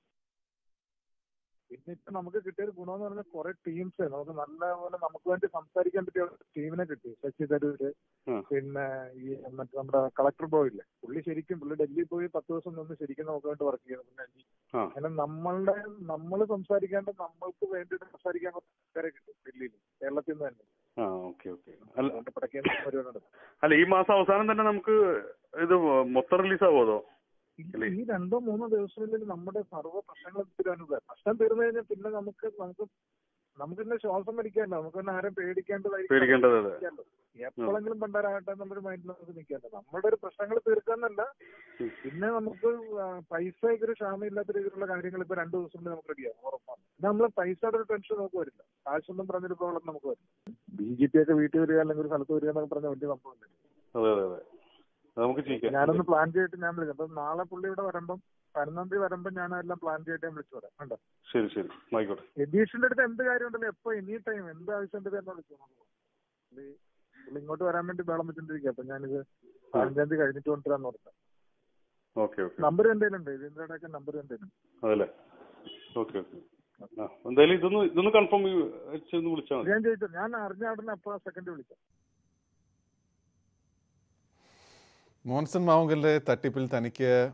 പിന്നെ ഇപ്പൊ നമുക്ക് കിട്ടിയ ഒരു ഗുണമെന്ന് പറഞ്ഞാൽ കുറെ ടീംസ് നമുക്ക് നല്ലപോലെ നമുക്ക് വേണ്ടി സംസാരിക്കാൻ പറ്റിയ ടീമിനെ കിട്ടി ശശി തരൂര് ഉം. പിന്നെ ഈ മറ്റേ നമ്മുടെ കളക്ടർ ബോയ് ഇല്ലേ പുള്ളി ശരിക്കും പുള്ളി ഡൽഹിയിൽ പോയി പത്ത് ദിവസം നിന്ന് ശരിക്കും നമുക്ക് വേണ്ടി വർക്ക് ചെയ്യുന്നു പിന്നെ ആ അങ്ങനെ നമ്മളുടെ നമ്മൾ സംസാരിക്കാണ്ട് നമ്മൾക്ക് വേണ്ടിയിട്ട് സംസാരിക്കാൻ കുറച്ച് ആൾക്കാരെ കിട്ടും ഡൽഹിയിൽ കേരളത്തിൽ നിന്ന് തന്നെ ആ ഓക്കെ ഓക്കെ അല്ല അതുകൊണ്ട് പടക്കുന്ന പരിപാടി അല്ല ഈ മാസം അവസാനം തന്നെ നമുക്ക് ഇത് മൊത്തം റിലീസ് ആവുമോ അതോ അല്ലേ? ഈ രണ്ടോ മൂന്നോ ദിവസങ്ങളിൽ നമ്മുടെ സർവ്വ പ്രശ്നങ്ങളും തീരുവാനുണ്ട് പ്രശ്നം തീർന്നു കഴിഞ്ഞാൽ പിന്നെ നമുക്ക് നമുക്ക് നമുക്ക് പിന്നെ ശ്വാസം വലിക്കാമല്ലോ നമുക്ക് പിന്നെ ആരും പേടിക്കേണ്ടതായിരിക്കും പേടിക്കേണ്ടത് അതെ എപ്പോഴെങ്കിലും പണ്ടാരാകട്ടെ എന്നുള്ളൊരു മൈൻഡിൽ നമുക്ക് നിൽക്കാമല്ലോ നമ്മുടെ ഒരു പ്രശ്നങ്ങൾ തീർക്കാന്നല്ല ഉം. പിന്നെ നമുക്ക് ആ, പൈസയ്ക്ക് ഒരു ക്ഷാമമില്ലാത്ത രീതിയിലുള്ള കാര്യങ്ങൾ ഇപ്പൊ രണ്ടു ദിവസം കൊണ്ട് നമുക്ക് റെഡിയാകും ഉറപ്പാണ് പിന്നെ നമ്മൾ പൈസയുടെ ഒരു ടെൻഷൻ നമുക്ക് വരില്ല കാശൊന്നും പറഞ്ഞൊരു പ്രോബ്ലം നമുക്ക് വരില്ല ബി ജെ പി ഒക്കെ വീട്ടിൽ വരിക അല്ലെങ്കിൽ ഒരു സ്ഥലത്ത് വരിക എന്നൊക്കെ പറഞ്ഞ വലിയ സംഭവമില്ല അതെ അതെ അതെ അത് നമുക്ക് ചെയ്യാം ഞാനൊന്ന് പ്ലാൻ ചെയ്തിട്ട് ഞാൻ വിളിക്കാം അപ്പൊ നാളെ പുള്ളി ഇവിടെ വരുമ്പം പതിനൊന്നാം തീയതി വരുമ്പം ഞാൻ എല്ലാം പ്ലാൻ ചെയ്തിട്ട് ഞാൻ വിളിച്ചു പറയാം കണ്ടോ ശരി ശരി ആയിക്കോട്ടെ എഡീഷന്റെ അടുത്ത് എന്ത് കാര്യമുണ്ടല്ലോ എപ്പോ എനി ടൈം എന്ത് ആവശ്യം ഉണ്ടെങ്കിൽ എന്നെ വിളിച്ചു പുള്ളി പുള്ളി ഇങ്ങോട്ട് വരാൻ വേണ്ടി വേളം വെച്ചോണ്ടിരിക്കുക അപ്പൊ ഞാനിത് പതിനഞ്ചാം തീയതി കഴിഞ്ഞിട്ട് കൊണ്ടുവരാന്ന് ഓർത്ത ഓക്കെ ഓക്കെ നമ്പർ എന്തെങ്കിലും ഇതിന്റെ ഒക്കെ നമ്പർ എന്തെങ്കിലും അതല്ലേ ഓക്കെ ഓക്കെ ആ എന്തായാലും ഇതൊന്ന് ഇതൊന്ന് കൺഫേം ചെയ്ത് വിളിച്ചാൽ മതി ഞാൻ ചോദിച്ചു ഞാൻ അറിഞ്ഞ ഉടനെ അപ്പൊ സെക്കൻഡ് വിളിക്കാം മോൻസൺ മാവുങ്കലിന്റെ തട്ടിപ്പിൽ തനിക്ക്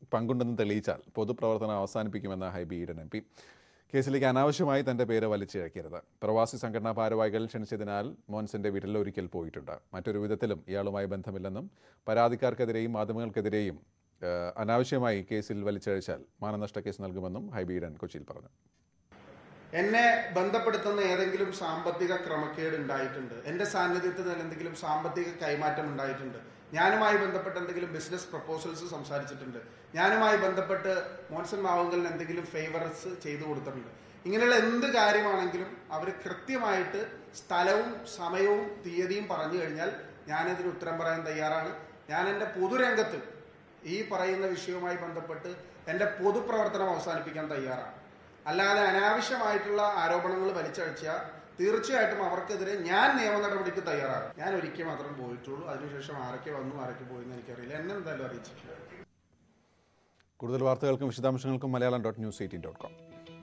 പങ്കുണ്ടെന്ന് തെളിയിച്ചാൽ പൊതുപ്രവർത്തനം അവസാനിപ്പിക്കുമെന്ന് ഹൈബി ഈഡൻ എം പി കേസിലേക്ക് അനാവശ്യമായി തന്റെ പേര് വലിച്ചിഴക്കരുത് പ്രവാസി സംഘടനാ ഭാരവാഹികൾ ക്ഷണിച്ചതിനാൽ മോൻസന്റെ വീട്ടിൽ ഒരിക്കൽ പോയിട്ടുണ്ട് മറ്റൊരു വിധത്തിലും ഇയാളുമായി ബന്ധമില്ലെന്നും പരാതിക്കാർക്കെതിരെയും മാധ്യമങ്ങൾക്കെതിരെയും ഏഹ്, അനാവശ്യമായി കേസിൽ വലിച്ചിഴച്ചാൽ മാനനഷ്ട കേസ് നൽകുമെന്നും ഹൈബി ഈഡൻ കൊച്ചിയിൽ പറഞ്ഞു എന്നെ ബന്ധപ്പെടുത്തുന്ന ഏതെങ്കിലും സാമ്പത്തിക ക്രമക്കേട് ഉണ്ടായിട്ടുണ്ട് എന്റെ സാന്നിധ്യത്തിൽ നിന്ന് എന്തെങ്കിലും സാമ്പത്തിക കൈമാറ്റം ഉണ്ടായിട്ടുണ്ട് ഞാനുമായി ബന്ധപ്പെട്ട് എന്തെങ്കിലും ബിസിനസ് പ്രപ്പോസൽസ് സംസാരിച്ചിട്ടുണ്ട് ഞാനുമായി ബന്ധപ്പെട്ട് മോൻസൺ മാവുങ്കലിന് എന്തെങ്കിലും ഫേവറസ് ചെയ്തു കൊടുത്തിട്ടുണ്ട് ഇങ്ങനെയുള്ള എന്ത് കാര്യമാണെങ്കിലും അവർ കൃത്യമായിട്ട് സ്ഥലവും സമയവും തീയതിയും പറഞ്ഞു കഴിഞ്ഞാൽ ഞാനതിന് ഉത്തരം പറയാൻ തയ്യാറാണ് ഞാൻ എൻ്റെ പൊതുരംഗത്ത് ഈ പറയുന്ന വിഷയവുമായി ബന്ധപ്പെട്ട് എൻ്റെ പൊതുപ്രവർത്തനം അവസാനിപ്പിക്കാൻ തയ്യാറാണ് അല്ലാതെ അനാവശ്യമായിട്ടുള്ള ആരോപണങ്ങൾ വലിച്ചഴിച്ചാൽ തീർച്ചയായിട്ടും അവർക്കെതിരെ ഞാൻ നിയമ നടപടിക്ക് തയ്യാറാകും ഞാൻ ഒരിക്കൽ മാത്രം പോയിട്ടുള്ളൂ അതിനുശേഷം ആരൊക്കെ വന്നു ആരൊക്കെ പോയെന്ന് എനിക്കറിയില്ല എന്നെ എന്തായാലും അറിയിച്ചിട്ടില്ല കൂടുതൽ വാർത്തകൾക്കും വിശദാംശങ്ങൾക്കും Malayalam dot news eighteen dot com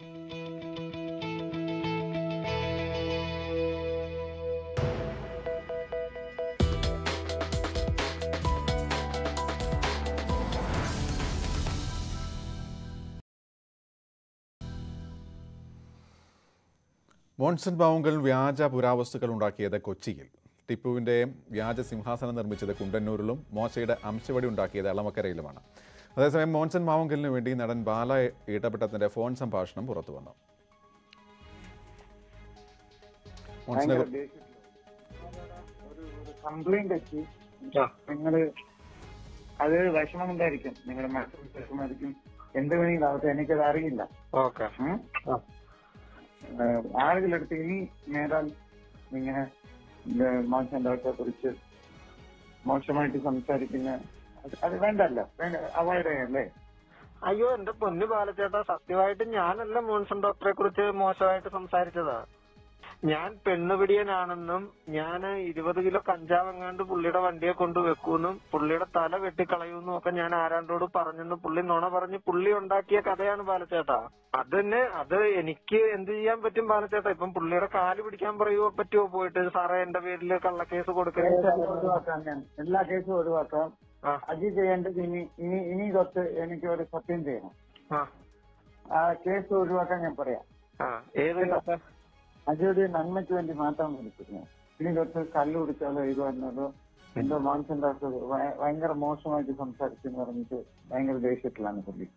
Monson Bavunkal വ്യാജ പുരാവസ്തുക്കൾ ഉണ്ടാക്കിയത് കൊച്ചിയിൽ ടിപ്പുവിൻ്റെ വ്യാജ സിംഹാസനം നിർമ്മിച്ചത് കുണ്ടന്നൂരിലും മോശയുടെ അംശവടി ഉണ്ടാക്കിയത് എളമക്കരയിലുമാണ് അതേസമയം മോൺസൺ മാവുങ്കലിന് വേണ്ടി നടൻ ബാല ഇടപെട്ടതിന്റെ ഫോൺ സംഭാഷണം പുറത്തു വന്നു മോൺസനെ ഭയങ്കര ദേഷ്യത്തില്. ഒരു കംപ്ലൈന്റ് വെച്ച് നിങ്ങള് അത് വിഷമമുണ്ടായിരിക്കും നിങ്ങളുടെ മനസ്സിൽ വിഷമമായിരിക്കും എന്ത് വേണമെങ്കിലും ആവട്ടെ എനിക്കത് അറിയില്ല ഓക്കെ ഉം? ഏഹ് ആളുകളെടുത്ത് ഇനി നേരാൽ ഇങ്ങനെ മോശം ഡോക്ടറെ കുറിച്ച് മോശമായിട്ട് സംസാരിക്കുന്ന അത് അത് വേണ്ടല്ലോ വേണ്ട അവോയ്ഡ് ചെയ്യല്ലേ അയ്യോ എന്റെ പൊന്നു ബാലച്ചേട്ടാ സത്യമായിട്ട് ഞാനല്ല മോൺസൺ ഡോക്ടറെ കുറിച്ച് മോശമായിട്ട് സംസാരിച്ചതാ ഞാൻ പെണ്ണുപിടിയനാണെന്നും ഞാൻ ഇരുപത് കിലോ കഞ്ചാവ് എങ്ങാണ്ട് പുള്ളിയുടെ വണ്ടിയെ കൊണ്ട് വെക്കൂന്നും പുള്ളിയുടെ തല വെട്ടിക്കളയൂന്നും ഒക്കെ ഞാൻ ആരാണ്ടോട് പറഞ്ഞെന്ന് പുള്ളി നുണ പറഞ്ഞ് പുള്ളി ഉണ്ടാക്കിയ കഥയാണ് ബാലച്ചേട്ടാ അത് തന്നെ അത് എനിക്ക് എന്ത് ചെയ്യാൻ പറ്റും ബാലച്ചേട്ടാ ഇപ്പം പുള്ളിയുടെ കാല് പിടിക്കാൻ പറയുവോ പറ്റുമോ പോയിട്ട് സാറേ എന്റെ പേരില് കള്ളക്കേസ് കേസ് കൊടുക്കരുത് ഒഴിവാക്കാം ഞാൻ എല്ലാ കേസും ഒഴിവാക്കാം ആ. അജി ചെയ്യേണ്ടത് ഇനി ഇനി ഇനി തൊട്ട് എനിക്ക് ഒരു സത്യം ചെയ്യണം ആ ആ കേസ് ഒഴിവാക്കാൻ ഞാൻ പറയാം ആ ഏത് കേസാ? അജയുടെ നന്മയ്ക്ക് വേണ്ടി മാത്രം വിളിക്കുന്നു ഇനി തൊട്ട് കല്ല് കുടിച്ചാലോ ഇത് വന്നതോ എന്തോ മോൻസൺ ഡോക്ടർ ഭയ- ഭയങ്കര മോശമായിട്ട് സംസാരിച്ചെന്ന് പറഞ്ഞിട്ട് ഭയങ്കര ദേഷ്യത്തിലാണ് പുള്ളി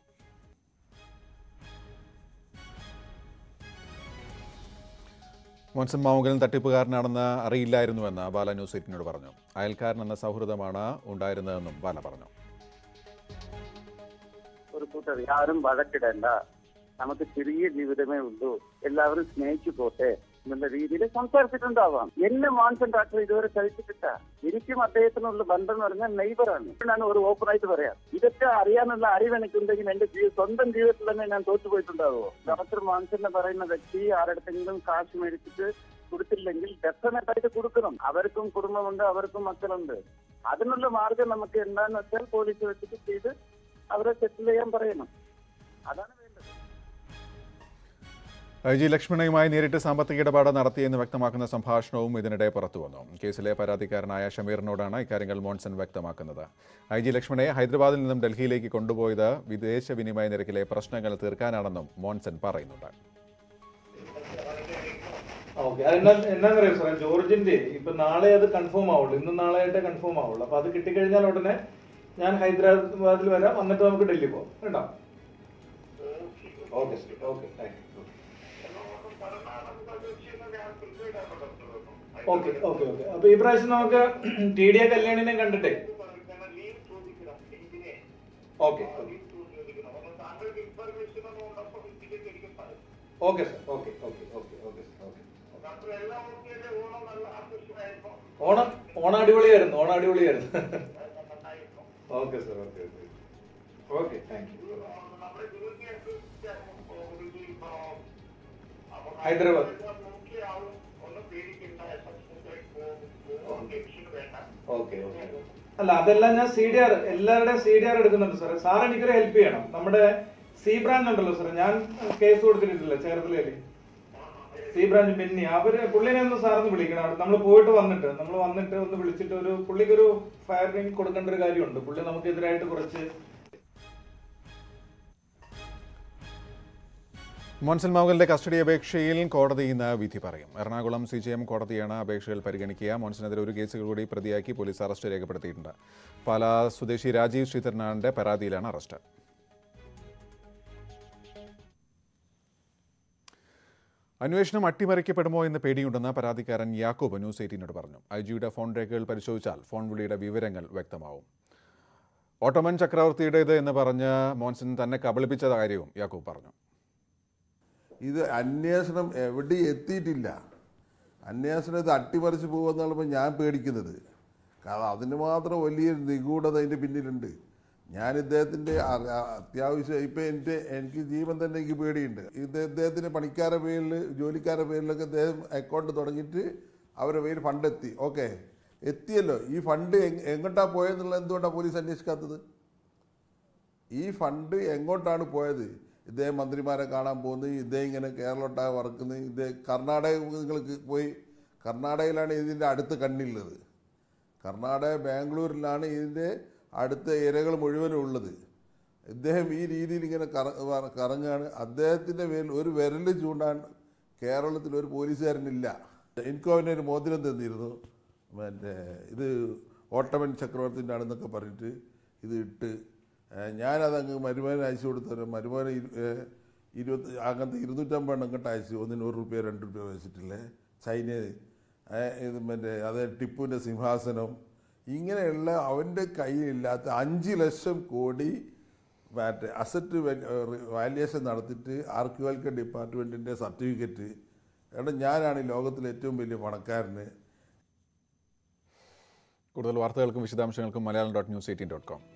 മോൻസൺ മാവുങ്കൽ തട്ടിപ്പുകാരനാണെന്ന് അറിയില്ലായിരുന്നുവെന്ന് ബാല ന്യൂസ് എയ്റ്റിനോട് പറഞ്ഞു അയൽക്കാരൻ എന്ന സൗഹൃദമാണ് ഉണ്ടായിരുന്നതെന്നും ബാല പറഞ്ഞു ഒരു കൂട്ടർ ആരും വഴക്കിടണ്ട നമുക്ക് ചെറിയ ജീവിതമേ ഉള്ളൂ എല്ലാവരും സ്നേഹിച്ചു പോട്ടെ എന്നുള്ള രീതിയിൽ സംസാരിച്ചിട്ടുണ്ടാവാം എന്നെ മോൻസൺ ഡോക്ടർ ഇതുവരെ കഴിച്ചിട്ടില്ല എനിക്കും അദ്ദേഹത്തിനുള്ള ബന്ധം എന്ന് പറഞ്ഞാൽ നെയ്ബറാണ് ഞാൻ ഒരു ഓപ്പൺ ആയിട്ട് പറയാം ഇതൊക്കെ അറിയാനുള്ള അറിവ് എനിക്കുണ്ടെങ്കിൽ എന്റെ ജീ- സ്വന്തം ജീവിതത്തിൽ തന്നെ ഞാൻ തോറ്റുപോയിട്ടുണ്ടാവോ ഡോക്ടർ മോൻസൺ എന്ന് പറയുന്ന വ്യക്തി ആരുടെങ്കിലും കാശ് മേടിച്ചിട്ട് കൊടുത്തില്ലെങ്കിൽ ഡെഫിനറ്റ് ആയിട്ട് കൊടുക്കണം അവർക്കും കുടുംബമുണ്ട് അവർക്കും മക്കളുണ്ട് അതിനുള്ള മാർഗം നമുക്ക് എന്താന്ന് വെച്ചാൽ പോലീസ് വെച്ചിട്ട് ചെയ്ത് അവരെ സെറ്റിൽ ചെയ്യാൻ പറയണം അതാണ് വേണ്ടത് ഐ ജി ലക്ഷ്മണയുമായി നേരിട്ട് സാമ്പത്തിക ഇടപാട് നടത്തിയെന്ന് വ്യക്തമാക്കുന്ന സംഭാഷണവും ഇതിനിടെ പുറത്തുവന്നു കേസിലെ പരാതിക്കാരനായ ഷമീറിനോടാണ് ഇക്കാര്യങ്ങൾ മോൺസൺ വ്യക്തമാക്കുന്നത് ഐ ജി ലക്ഷ്മണയെ ഹൈദരാബാദിൽ നിന്നും ഡൽഹിയിലേക്ക് കൊണ്ടുപോയത് വിദേശ വിനിമയ നിരക്കിലെ പ്രശ്നങ്ങൾ തീർക്കാനാണെന്നും മോൺസൺ പറയുന്നുണ്ട് ഓക്കെ അതെന്നാ എന്നാന്നറിയോ സാറേ ജോർജിന്റെ ഇപ്പൊ നാളെ അത് കൺഫേം ആവുള്ളൂ ഇന്നും നാളെ ആയിട്ട് കൺഫേം ആവുള്ളൂ അപ്പൊ അത് കിട്ടിക്കഴിഞ്ഞാൽ ഉടനെ ഞാൻ ഹൈദരാബാദിൽ വരാം വന്നിട്ട് നമുക്ക് ഡൽഹി പോകാം കേട്ടോ okay okay thank you okay okay okay അപ്പൊ ഈ പ്രാവശ്യം നമുക്ക് ടി ഡി എ കല്യാണിനെ കണ്ടിട്ടേ okay okay sir okay okay okay okay okay Onam Onam അടിപൊളിയായിരുന്നു ഓണം അടിപൊളിയായിരുന്നു okay sir okay okay okay thank you Hyderabad okay okay അല്ല അതെല്ലാം ഞാൻ സി ഡി ആർ എല്ലാവരുടെയും സി ഡി ആർ എടുക്കുന്നുണ്ട് സാറേ സാർ എനിക്കൊരു ഹെൽപ്പ് ചെയ്യണം നമ്മുടെ സി ബ്രാഞ്ച് ഉണ്ടല്ലോ സാറേ ഞാൻ കേസ് കൊടുത്തിട്ടില്ല ചേർത്തലയില് സി ബ്രാഞ്ച് ബെന്നി അവര് പുള്ളിനെ ഒന്ന് സാറൊന്ന് വിളിക്കണം അവിടെ നമ്മൾ പോയിട്ട് വന്നിട്ട് നമ്മൾ വന്നിട്ട് ഒന്ന് വിളിച്ചിട്ട് ഒരു പുള്ളിക്കൊരു ഫയറിംഗ് കൊടുക്കേണ്ട ഒരു കാര്യമുണ്ട് പുള്ളി നമുക്കെതിരായിട്ട് കുറച്ച് മോൻസൻ മൗഗലിന്റെ കസ്റ്റഡി അപേക്ഷയിൽ കോടതി ഇന്ന് വിധി പറയും എറണാകുളം സി ജി എം കോടതിയാണ് അപേക്ഷകൾ പരിഗണിക്കുക മോൻസനെതിരെ ഒരു കേസുകൾ കൂടി പ്രതിയാക്കി പോലീസ് അറസ്റ്റ് രേഖപ്പെടുത്തിയിട്ടുണ്ട് പാലാ സ്വദേശി രാജീവ് ശ്രീധരനാടിന്റെ പരാതിയിലാണ് അറസ്റ്റ് അന്വേഷണം അട്ടിമറിക്കപ്പെടുമോ എന്ന് പേടിയുണ്ടെന്ന് പരാതിക്കാരൻ യാക്കോബ് ന്യൂസ് എയ്റ്റീനോട് പറഞ്ഞു ഐ ജിയുടെ ഫോൺ രേഖകൾ പരിശോധിച്ചാൽ ഫോൺ വിളിയുടെ വിവരങ്ങൾ വ്യക്തമാവും ഓട്ടോമൻ ചക്രവർത്തിയുടേത് എന്ന് പറഞ്ഞ് മോൻസൻ തന്നെ കബളിപ്പിച്ച കാര്യവും യാക്കോബ് പറഞ്ഞു ഇത് അന്വേഷണം എവിടെ എത്തിയിട്ടില്ല അന്വേഷണം ഇത് അട്ടിമറിച്ച് പോകുമെന്നുള്ളപ്പോൾ ഞാൻ പേടിക്കുന്നത് കാരണം അതിന് മാത്രം വലിയ നിഗൂഢത അതിൻ്റെ പിന്നിലുണ്ട് ഞാൻ ഇദ്ദേഹത്തിൻ്റെ അ- അ- അത്യാവശ്യം ഇപ്പം എൻ്റെ എനിക്ക് ജീവൻ തന്നെ എനിക്ക് പേടിയുണ്ട് ഇത് ഇദ്ദേഹത്തിൻ്റെ പണിക്കാരുടെ പേരിൽ ജോലിക്കാരുടെ പേരിലൊക്കെ അദ്ദേഹം അക്കൗണ്ട് തുടങ്ങിയിട്ട് അവരുടെ പേര് ഫണ്ട് എത്തി ഓക്കെ എത്തിയല്ലോ ഈ ഫണ്ട് എങ്- എങ്ങോട്ടാ പോയെന്നുള്ളത് എന്തുകൊണ്ടാണ് പോലീസ് അന്വേഷിക്കാത്തത് ഈ ഫണ്ട് എങ്ങോട്ടാണ് പോയത് ഇദ്ദേഹം മന്ത്രിമാരെ കാണാൻ പോകുന്നത് ഇദ്ദേഹം ഇങ്ങനെ കേരളോട്ടാ വറക്കുന്നത് ഇദ്ദേഹം കർണാടക നിങ്ങൾക്ക് പോയി കർണാടകയിലാണ് ഇതിൻ്റെ അടുത്ത് കണ്ണുള്ളത് കർണാടക ബാംഗ്ലൂരിലാണ് ഇതിൻ്റെ അടുത്ത ഇരകൾ മുഴുവനും ഉള്ളത് ഇദ്ദേഹം ഈ രീതിയിൽ ഇങ്ങനെ കറ വ- കറങ്ങുകയാണ് അദ്ദേഹത്തിൻ്റെ പേരിൽ ഒരു വിരൽ ചൂണ്ടാൻ കേരളത്തിൽ ഒരു പോലീസുകാരനില്ല എനിക്കും അവനൊരു മോതിരം തന്നിരുന്നു മറ്റേ ഇത് ഓട്ടമൻ ചക്രവർത്തിൻ്റെ ആണെന്നൊക്കെ പറഞ്ഞിട്ട് ഇത് ഇട്ട് ഏഹ് ഞാനതങ്ങ് മരുമോനെ അയച്ചു കൊടുത്തു മരുമോനെ ഇരു- ഏഹ് ഇരുപത്തി അങ്ങനത്തെ ഇരുന്നൂറ്റമ്പത് അങ്ങോട്ട് അയച്ചു ഒന്നിന് ഒരു റുപ്യ രണ്ട് റുപ്യ വെച്ചിട്ടില്ലേ ചൈന ഏഹ് ഇത് മറ്റേ അത് ടിപ്പുവിൻ്റെ സിംഹാസനം ഇങ്ങനെയുള്ള അവൻ്റെ കയ്യിലില്ലാത്ത അഞ്ച് ലക്ഷം കോടി മറ്റേ അസറ്റ് വാല്യുവേഷൻ നടത്തിയിട്ട് ആർക്കിയോളജിക്കൽ ഡിപ്പാർട്ട്മെൻറ്റിൻ്റെ സർട്ടിഫിക്കറ്റ് എടാ ഞാനാണ് ഈ ലോകത്തിലെ ഏറ്റവും വലിയ പണക്കാരന് കൂടുതൽ വാർത്തകൾക്കും വിശദാംശങ്ങൾക്കും Malayalam dot news eighteen dot com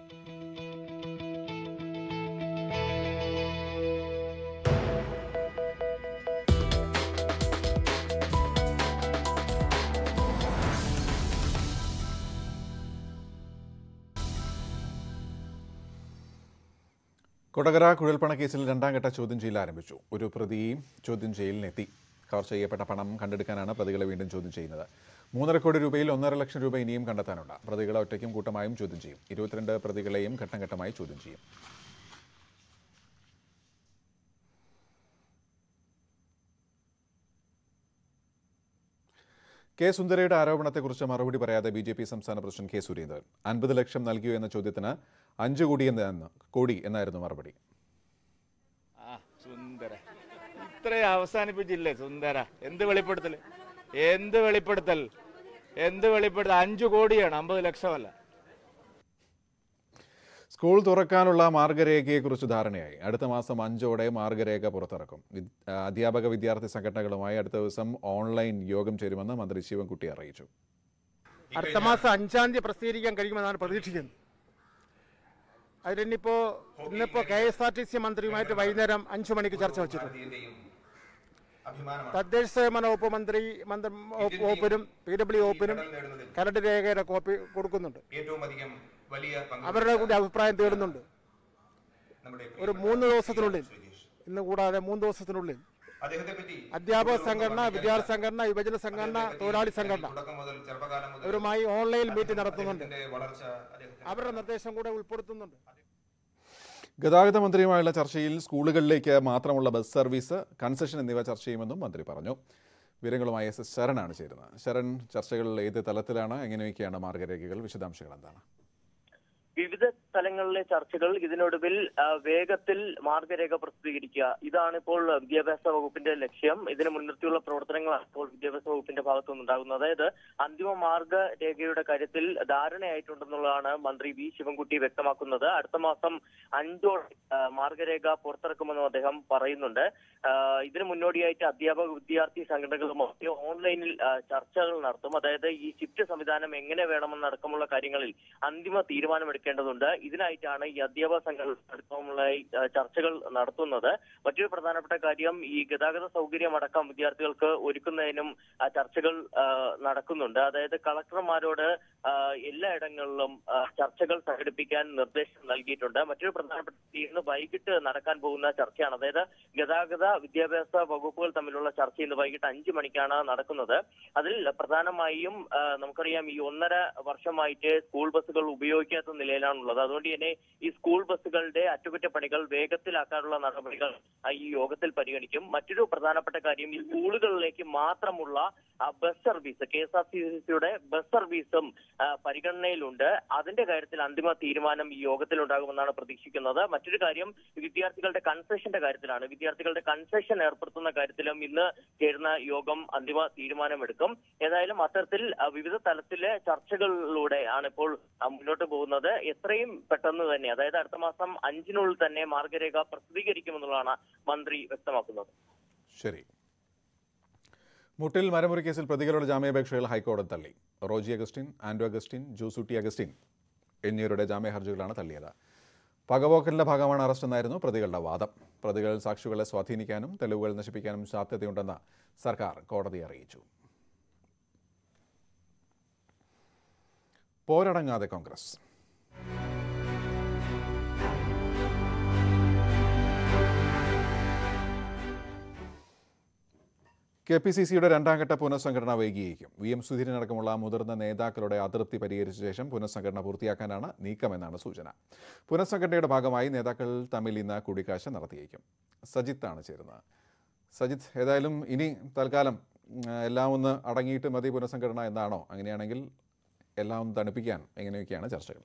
Kodakara കുഴൽപ്പണ കേസിൽ രണ്ടാം ഘട്ട ചോദ്യം ചെയ്യൽ ആരംഭിച്ചു ഒരു പ്രതി ചോദ്യം ചെയ്യലിനെത്തി കവർ ചെയ്യപ്പെട്ട പണം കണ്ടെടുക്കാനാണ് പ്രതികളെ വീണ്ടും ചോദ്യം ചെയ്യുന്നത് മൂന്നര കോടി രൂപയിൽ ഒന്നര ലക്ഷം രൂപ ഇനിയും കണ്ടെത്താനുണ്ട് പ്രതികളെ ഒറ്റയ്ക്കും കൂട്ടമായും ചോദ്യം ചെയ്യും ഇരുപത്തിരണ്ട് പ്രതികളെയും ഘട്ടം ഘട്ടമായി ചോദ്യം ചെയ്യും കെ സുന്ദരയുടെ ആരോപണത്തെക്കുറിച്ച് മറുപടി പറയാതെ ബി ജെ പി സംസ്ഥാന പ്രസിഡന്റ് കെ സുരേന്ദ്രൻ അൻപത് ലക്ഷം നൽകിയോ എന്ന ചോദ്യത്തിന് അഞ്ച് കോടി എന്ന് കോടി എന്നായിരുന്നു മറുപടി ആ സുന്ദര ഇത്രയും അവസാനിപ്പിച്ചില്ലേ സുന്ദര എന്ത് വെളിപ്പെടുത്തൽ എന്ത് വെളിപ്പെടുത്തൽ എന്ത് വെളിപ്പെടുത്തൽ അഞ്ചു കോടിയാണ് അമ്പത് ലക്ഷമല്ല സ്കൂൾ തുറക്കാനുള്ള മാർഗരേഖയെക്കുറിച്ച് ധാരണയായി അടുത്ത മാസം അഞ്ചോടെ മാർഗരേഖ പുറത്തിറക്കും വി- ആ, അധ്യാപക വിദ്യാർത്ഥി സംഘടനകളുമായി അടുത്ത ദിവസം ഓൺലൈൻ യോഗം ചേരുമെന്ന് മന്ത്രി ശിവൻകുട്ടി അറിയിച്ചു അടുത്ത മാസം അഞ്ചാം തീയതി പ്രസിദ്ധീകരിക്കാൻ കഴിയുമെന്നാണ് പ്രതീക്ഷിക്കുന്നത് അതിനിപ്പോ ഇന്നിപ്പോ K S R T C മന്ത്രിയുമായിട്ട് വൈകുന്നേരം അഞ്ചു മണിക്ക് ചർച്ച വെച്ചിട്ടുണ്ട് തദ്ദേശ സ്വയംഭരണ വകുപ്പ് മന്ത്രി മന്ത്രി വകുപ്പ് വകുപ്പിനും പി ഡബ്ല്യു വകുപ്പിനും കരട് രേഖയുടെ കോപ്പി കൊടുക്കുന്നുണ്ട് ഏറ്റവും അധികം വലിയ പങ്ക് അവരുടെ കൂടി അഭിപ്രായം തേടുന്നുണ്ട് ഒരു മൂന്ന് ദിവസത്തിനുള്ളിൽ ഇന്ന് കൂടാതെ മൂന്ന് ദിവസത്തിനുള്ളിൽ അദ്ദേഹത്തെ പറ്റി അധ്യാപക സംഘടന വിദ്യാർത്ഥി സംഘടന യുവജന സംഘടന തൊഴിലാളി സംഘടന തുടക്കം മുതൽ ചെറുപ്പകാലം മുതൽ അവരുമായി ഓൺലൈൻ മീറ്റിംഗ് നടത്തുന്നുണ്ട് അദ്ദേഹത്തിന്റെ വളർച്ച അദ്ദേഹത്തിന്റെ അവരുടെ നിർദ്ദേശം കൂടെ ഉൾപ്പെടുത്തുന്നുണ്ട് ഗതാഗത മന്ത്രിയുമായുള്ള ചർച്ചയിൽ സ്കൂളുകളിലേക്ക് മാത്രമുള്ള ബസ് സർവീസ് കൺസെഷൻ എന്നിവ ചർച്ച ചെയ്യുമെന്നും മന്ത്രി പറഞ്ഞു വിവരങ്ങളുമായി എസ് എസ് ശരണാണ് ചേരുന്നത് ശരൺ ചർച്ചകൾ ഏത് തലത്തിലാണ് എങ്ങനെയൊക്കെയാണ് മാർഗരേഖകൾ വിശദാംശങ്ങൾ എന്താണ് വിവിധ സ്ഥലങ്ങളിലെ ചർച്ചകൾ ഇതിനൊടുവിൽ ആ, വേഗത്തിൽ മാർഗരേഖ പ്രസിദ്ധീകരിക്കുക ഇതാണ് ഇപ്പോൾ വിദ്യാഭ്യാസ വകുപ്പിന്റെ ലക്ഷ്യം ഇതിന് മുൻനിർത്തിയുള്ള പ്രവർത്തനങ്ങളാണ് ഇപ്പോൾ വിദ്യാഭ്യാസ വകുപ്പിന്റെ ഭാഗത്തു നിന്നുണ്ടാകുന്നത് അതായത് അന്തിമ മാർഗരേഖയുടെ കാര്യത്തിൽ ധാരണയായിട്ടുണ്ടെന്നുള്ളതാണ് മന്ത്രി വി ശിവൻകുട്ടി വ്യക്തമാക്കുന്നത് അടുത്ത മാസം അഞ്ചോടെ ആ, മാർഗരേഖ പുറത്തിറക്കുമെന്നും അദ്ദേഹം പറയുന്നുണ്ട് ആ, ഇതിന് മുന്നോടിയായിട്ട് അധ്യാപക വിദ്യാർത്ഥി സംഘടനകളുമായി ഓൺലൈനിൽ ആ, ചർച്ചകൾ നടത്തും അതായത് ഈ ഷിഫ്റ്റ് സംവിധാനം എങ്ങനെ വേണമെന്നടക്കമുള്ള കാര്യങ്ങളിൽ അന്തിമ തീരുമാനമെടുക്കേണ്ടതുണ്ട് ഇതിനായിട്ടാണ് ഈ അധ്യാപക സംഘടനകളുള്ള ചർച്ചകൾ നടത്തുന്നത് മറ്റൊരു പ്രധാനപ്പെട്ട കാര്യം ഈ ഗതാഗത സൗകര്യം അടക്കം വിദ്യാർത്ഥികൾക്ക് ഒരുക്കുന്നതിനും ആ, ചർച്ചകൾ ആ, നടക്കുന്നുണ്ട് അതായത് കളക്ടർമാരോട് ആ, എല്ലായിടങ്ങളിലും ആ, ചർച്ചകൾ സംഘടിപ്പിക്കാൻ നിർദ്ദേശം നൽകിയിട്ടുണ്ട് മറ്റൊരു പ്രധാനപ്പെട്ട ഇന്ന് വൈകിട്ട് നടക്കാൻ പോകുന്ന ചർച്ചയാണ് അതായത് ഗതാഗത വിദ്യാഭ്യാസ വകുപ്പുകൾ തമ്മിലുള്ള ചർച്ച ഇന്ന് വൈകിട്ട് അഞ്ചു മണിക്കാണ് നടക്കുന്നത് അതിൽ പ്രധാനമായും ആ, നമുക്കറിയാം ഈ ഒന്നര വർഷമായിട്ട് സ്കൂൾ ബസ്സുകൾ ഉപയോഗിക്കാത്ത നിലയിൽ നിലയിലാണുള്ളത് അതുകൊണ്ട് തന്നെ ഈ സ്കൂൾ ബസ്സുകളുടെ അറ്റകുറ്റപ്പണികൾ വേഗത്തിലാക്കാനുള്ള നടപടികൾ ആ, ഈ യോഗത്തിൽ പരിഗണിക്കും മറ്റൊരു പ്രധാനപ്പെട്ട കാര്യം ഈ സ്കൂളുകളിലേക്ക് മാത്രമുള്ള ആ, bus service K S R T സിയുടെ ബസ് സർവീസും ആ, പരിഗണനയിലുണ്ട് അതിന്റെ കാര്യത്തിൽ അന്തിമ തീരുമാനം ഈ യോഗത്തിൽ ഉണ്ടാകുമെന്നാണ് പ്രതീക്ഷിക്കുന്നത് മറ്റൊരു കാര്യം വിദ്യാർത്ഥികളുടെ കൺസെഷന്റെ കാര്യത്തിലാണ് വിദ്യാർത്ഥികളുടെ കൺസെഷൻ ഏർപ്പെടുത്തുന്ന കാര്യത്തിലും ഇന്ന് ചേരുന്ന യോഗം അന്തിമ തീരുമാനമെടുക്കും ഏതായാലും അത്തരത്തിൽ ആ, വിവിധ തലത്തിലെ ചർച്ചകളിലൂടെ ആണ് ഇപ്പോൾ ആ, മുന്നോട്ട് പോകുന്നത് എത്രയും പെട്ടെന്ന് തന്നെ അതായത് അടുത്ത മാസം അഞ്ചിനുള്ളിൽ തന്നെ മാർഗരേഖ പ്രസിദ്ധീകരിക്കുമെന്നുള്ളതാണ് മന്ത്രി വ്യക്തമാക്കുന്നത് ശരി മുട്ടിൽ മരമുറി കേസിൽ പ്രതികളുടെ ജാമ്യാപേക്ഷകൾ ഹൈക്കോടതി തള്ളി Roji Augustine Anto Augustine Josootty Augustine എന്നിവരുടെ ജാമ്യ ഹർജികളാണ് തള്ളിയത് പകപോക്കലിന്റെ ഭാഗമാണ് അറസ്റ്റെന്നായിരുന്നു പ്രതികളുടെ വാദം പ്രതികൾ സാക്ഷികളെ സ്വാധീനിക്കാനും തെളിവുകൾ നശിപ്പിക്കാനും സാധ്യതയുണ്ടെന്ന് സർക്കാർ കോടതിയെ അറിയിച്ചു പോരടങ്ങാതെ കോൺഗ്രസ് കെ പി സി സിയുടെ രണ്ടാം ഘട്ട പുനഃസംഘടന വൈകിയേക്കും വി എം സുധീരൻ അടക്കമുള്ള മുതിർന്ന നേതാക്കളുടെ അതൃപ്തി പരിഹരിച്ച ശേഷം പുനഃസംഘടന പൂർത്തിയാക്കാനാണ് നീക്കമെന്നാണ് സൂചന പുനഃസംഘടനയുടെ ഭാഗമായി നേതാക്കൾ തമ്മിൽ ഇന്ന് കൂടിക്കാഴ്ച നടത്തിയേക്കും സജിത്താണ് ചേരുന്നത് സജിത്ത് ഏതായാലും ഇനി തൽക്കാലം ഉം, എല്ലാം ഒന്ന് അടങ്ങിയിട്ട് മതി പുനഃസംഘടന എന്നാണോ അങ്ങനെയാണെങ്കിൽ എല്ലാം ഒന്ന് തണുപ്പിക്കാൻ എങ്ങനെയൊക്കെയാണ് ചർച്ചകൾ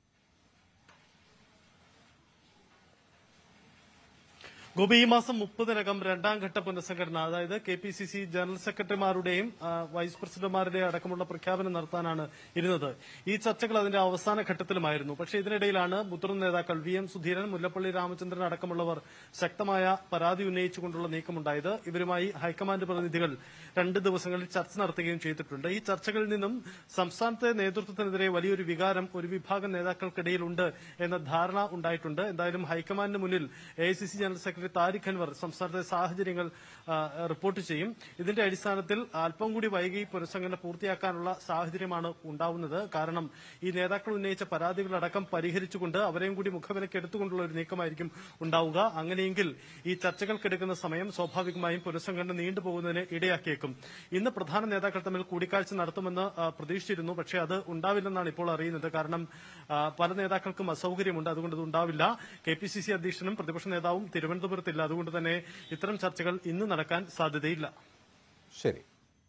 ഗോപി ഈ മാസം മുപ്പതിനകം രണ്ടാം ഘട്ട പുനഃസംഘടന അതായത് K P C C general സെക്രട്ടറിമാരുടെയും ആ, വൈസ് പ്രസിഡന്റുമാരുടെയും അടക്കമുള്ള പ്രഖ്യാപനം നടത്താനാണ് ഇരുന്നത് ഈ ചർച്ചകൾ അതിന്റെ അവസാന ഘട്ടത്തിലുമായിരുന്നു പക്ഷേ ഇതിനിടയിലാണ് മുതിർന്ന നേതാക്കൾ വി എം സുധീരൻ മുല്ലപ്പള്ളി രാമചന്ദ്രൻ അടക്കമുള്ളവർ ശക്തമായ പരാതി ഉന്നയിച്ചുകൊണ്ടുള്ള നീക്കമുണ്ടായത് ഇവരുമായി ഹൈക്കമാൻഡ് പ്രതിനിധികൾ രണ്ട് ദിവസങ്ങളിൽ ചർച്ച നടത്തുകയും ചെയ്തിട്ടുണ്ട് ഈ ചർച്ചകളിൽ നിന്നും സംസ്ഥാനത്തെ നേതൃത്വത്തിനെതിരെ വലിയൊരു വികാരം ഒരു വിഭാഗം നേതാക്കൾക്കിടയിലുണ്ട് എന്ന ധാരണ ഉണ്ടായിട്ടുണ്ട് എന്തായാലും ഹൈക്കമാൻഡിന് മുന്നിൽ A I C C general secretary Tariq Anwar സംസ്ഥാനത്തെ സാഹചര്യങ്ങൾ ആ, റിപ്പോർട്ട് ചെയ്യും ഇതിന്റെ അടിസ്ഥാനത്തിൽ അല്പം കൂടി വൈകി പുനഃസംഘടന പൂർത്തിയാക്കാനുള്ള സാഹചര്യമാണ് ഉണ്ടാവുന്നത് കാരണം ഈ നേതാക്കൾ ഉന്നയിച്ച പരാതികളടക്കം പരിഹരിച്ചുകൊണ്ട് അവരെയും കൂടി മുഖവിലയ്ക്ക് എടുത്തുകൊണ്ടുള്ള ഒരു നീക്കമായിരിക്കും ഉണ്ടാവുക അങ്ങനെയെങ്കിൽ ഈ ചർച്ചകൾക്കെടുക്കുന്ന സമയം സ്വാഭാവികമായും പുനഃസംഘടന നീണ്ടുപോകുന്നതിന് ഇടയാക്കിയേക്കും ഇന്ന് പ്രധാന നേതാക്കൾ തമ്മിൽ കൂടിക്കാഴ്ച നടത്തുമെന്ന് ആ, പ്രതീക്ഷിച്ചിരുന്നു പക്ഷേ അത് ഉണ്ടാവില്ലെന്നാണ് ഇപ്പോൾ അറിയുന്നത് കാരണം ആ, പല നേതാക്കൾക്കും അസൌകര്യമുണ്ട് അതുകൊണ്ട് അത് ഉണ്ടാവില്ല കെ പി സി സി അധ്യക്ഷനും പ്രതിപക്ഷ നേതാവും തിരുവനന്തപുരത്തില്ല അതുകൊണ്ട് തന്നെ ഇത്തരം ചർച്ചകൾ ഇന്ന് നടക്കാൻ സാധ്യതയില്ല ശരി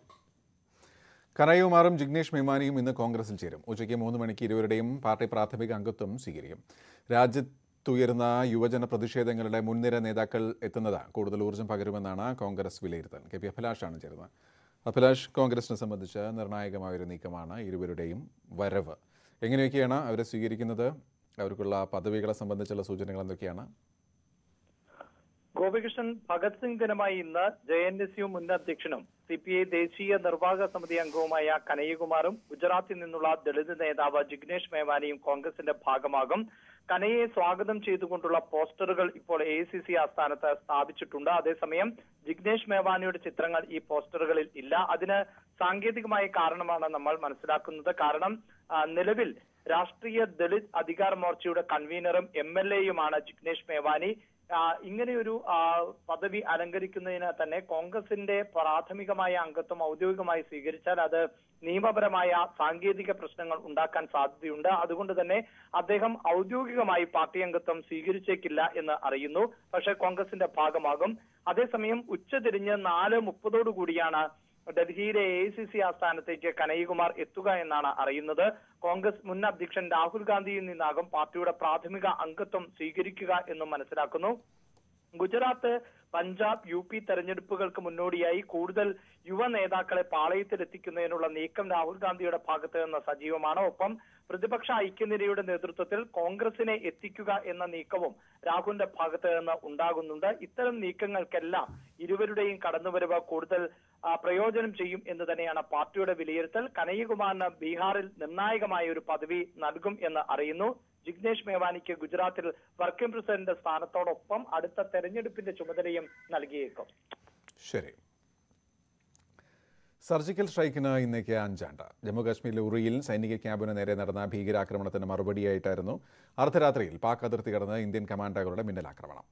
കനയ്യകുമാറും ജിഗ്നേഷ് മേമാനിയും ഇന്ന് കോൺഗ്രസിൽ ചേരും ഉച്ചയ്ക്ക് മൂന്ന് മണിക്ക് ഇരുവരുടെയും പാർട്ടി പ്രാഥമിക അംഗത്വം സ്വീകരിക്കും രാജ്യത്തുയരുന്ന യുവജന പ്രതിഷേധങ്ങളുടെ മുൻനിര നേതാക്കൾ എത്തുന്നത് കൂടുതൽ ഊർജ്ജം പകരുമെന്നാണ് കോൺഗ്രസ് വിലയിരുത്തൽ കെ പി അഭിലാഷാണ് ചേരുന്നത് അഭിലാഷ് കോൺഗ്രസിനെ സംബന്ധിച്ച് നിർണായകമായൊരു നീക്കമാണ് ഇരുവരുടെയും വരവ് എങ്ങനെയൊക്കെയാണ് അവരെ സ്വീകരിക്കുന്നത് അവർക്കുള്ള പദവികളെ സംബന്ധിച്ചുള്ള സൂചനകൾ എന്തൊക്കെയാണ് ഗോപികൃഷ്ണൻ ഭഗത് സിംഗ് ദിനമായി ഇന്ന് ജെ എൻ എസ് യു മുൻ അധ്യക്ഷനും സി പി ഐ ദേശീയ നിർവാഹക സമിതി അംഗവുമായ കനയ്യകുമാറും ഗുജറാത്തിൽ നിന്നുള്ള ദളിത് നേതാവ് ജിഗ്നേഷ് മേവാനിയും കോൺഗ്രസിന്റെ ഭാഗമാകും കനയെ സ്വാഗതം ചെയ്തുകൊണ്ടുള്ള പോസ്റ്ററുകൾ ഇപ്പോൾ എ സി സി ആസ്ഥാനത്ത് സ്ഥാപിച്ചിട്ടുണ്ട് അതേസമയം ജിഗ്നേഷ് മേവാനിയുടെ ചിത്രങ്ങൾ ഈ പോസ്റ്ററുകളിൽ ഇല്ല അതിന് സാങ്കേതികമായ കാരണമാണ് നമ്മൾ മനസ്സിലാക്കുന്നത് കാരണം ആ, നിലവിൽ രാഷ്ട്രീയ ദളിത് അധികാർ മോർച്ചയുടെ കൺവീനറും എം എൽ എയുമാണ് ജിഗ്നേഷ് മേവാനി ആ, ഇങ്ങനെയൊരു ആ, പദവി അലങ്കരിക്കുന്നതിന് തന്നെ കോൺഗ്രസിന്റെ പ്രാഥമികമായ അംഗത്വം ഔദ്യോഗികമായി സ്വീകരിച്ചാൽ അത് നിയമപരമായ സാങ്കേതിക പ്രശ്നങ്ങൾ ഉണ്ടാക്കാൻ സാധ്യതയുണ്ട് അതുകൊണ്ട് തന്നെ അദ്ദേഹം ഔദ്യോഗികമായി പാർട്ടി അംഗത്വം സ്വീകരിച്ചേക്കില്ല എന്ന് അറിയുന്നു പക്ഷേ കോൺഗ്രസിന്റെ ഭാഗമാകും അതേസമയം ഉച്ചതിരിഞ്ഞ് നാല് മുപ്പതോടു കൂടിയാണ് ഡൽഹിയിലെ എ സി സി ആസ്ഥാനത്തേക്ക് കനയ്യകുമാർ എത്തുക എന്നാണ് അറിയുന്നത് കോൺഗ്രസ് മുൻ അധ്യക്ഷൻ രാഹുൽ ഗാന്ധിയിൽ നിന്നാകും പാർട്ടിയുടെ പ്രാഥമിക അംഗത്വം സ്വീകരിക്കുക എന്നും മനസ്സിലാക്കുന്നു ഗുജറാത്ത് പഞ്ചാബ് യു പി തെരഞ്ഞെടുപ്പുകൾക്ക് മുന്നോടിയായി കൂടുതൽ യുവ നേതാക്കളെ പാളയത്തിലെത്തിക്കുന്നതിനുള്ള നീക്കം രാഹുൽ ഗാന്ധിയുടെ ഭാഗത്ത് നിന്ന് സജീവമാണ് ഒപ്പം പ്രതിപക്ഷ ഐക്യനിരയുടെ നേതൃത്വത്തിൽ കോൺഗ്രസിനെ എത്തിക്കുക എന്ന നീക്കവും രാഹുലിന്റെ ഭാഗത്ത് നിന്ന് ഉണ്ടാകുന്നുണ്ട് ഇത്തരം നീക്കങ്ങൾക്കെല്ലാം ഇരുവരുടെയും കടന്നുവരവ് കൂടുതൽ ആ, പ്രയോജനം ചെയ്യും എന്ന് തന്നെയാണ് പാർട്ടിയുടെ വിലയിരുത്തൽ കനയ്യകുമാറിന് ബീഹാറിൽ നിർണായകമായ ഒരു പദവി നൽകും എന്ന് അറിയുന്നു ജിഗ്നേഷ് മേവാനിക്ക് ഗുജറാത്തിൽ വർക്കിംഗ് പ്രസിഡന്റ് സ്ഥാനത്തോടൊപ്പം അടുത്ത തെരഞ്ഞെടുപ്പിന്റെ ചുമതലയും നൽകിയേക്കും ശരി സർജിക്കൽ സ്ട്രൈക്കിന് ഇന്നേക്ക് അഞ്ചാണ്ട് ജമ്മുകാശ്മീരിലെ ഉറിയിൽ സൈനിക ക്യാമ്പിന് നേരെ നടന്ന ഭീകരാക്രമണത്തിന് മറുപടിയായിട്ടായിരുന്നു അർദ്ധരാത്രിയിൽ പാക് അതിർത്തി കടന്ന് ഇന്ത്യൻ കമാൻഡോകളുടെ മിന്നലാക്രമണം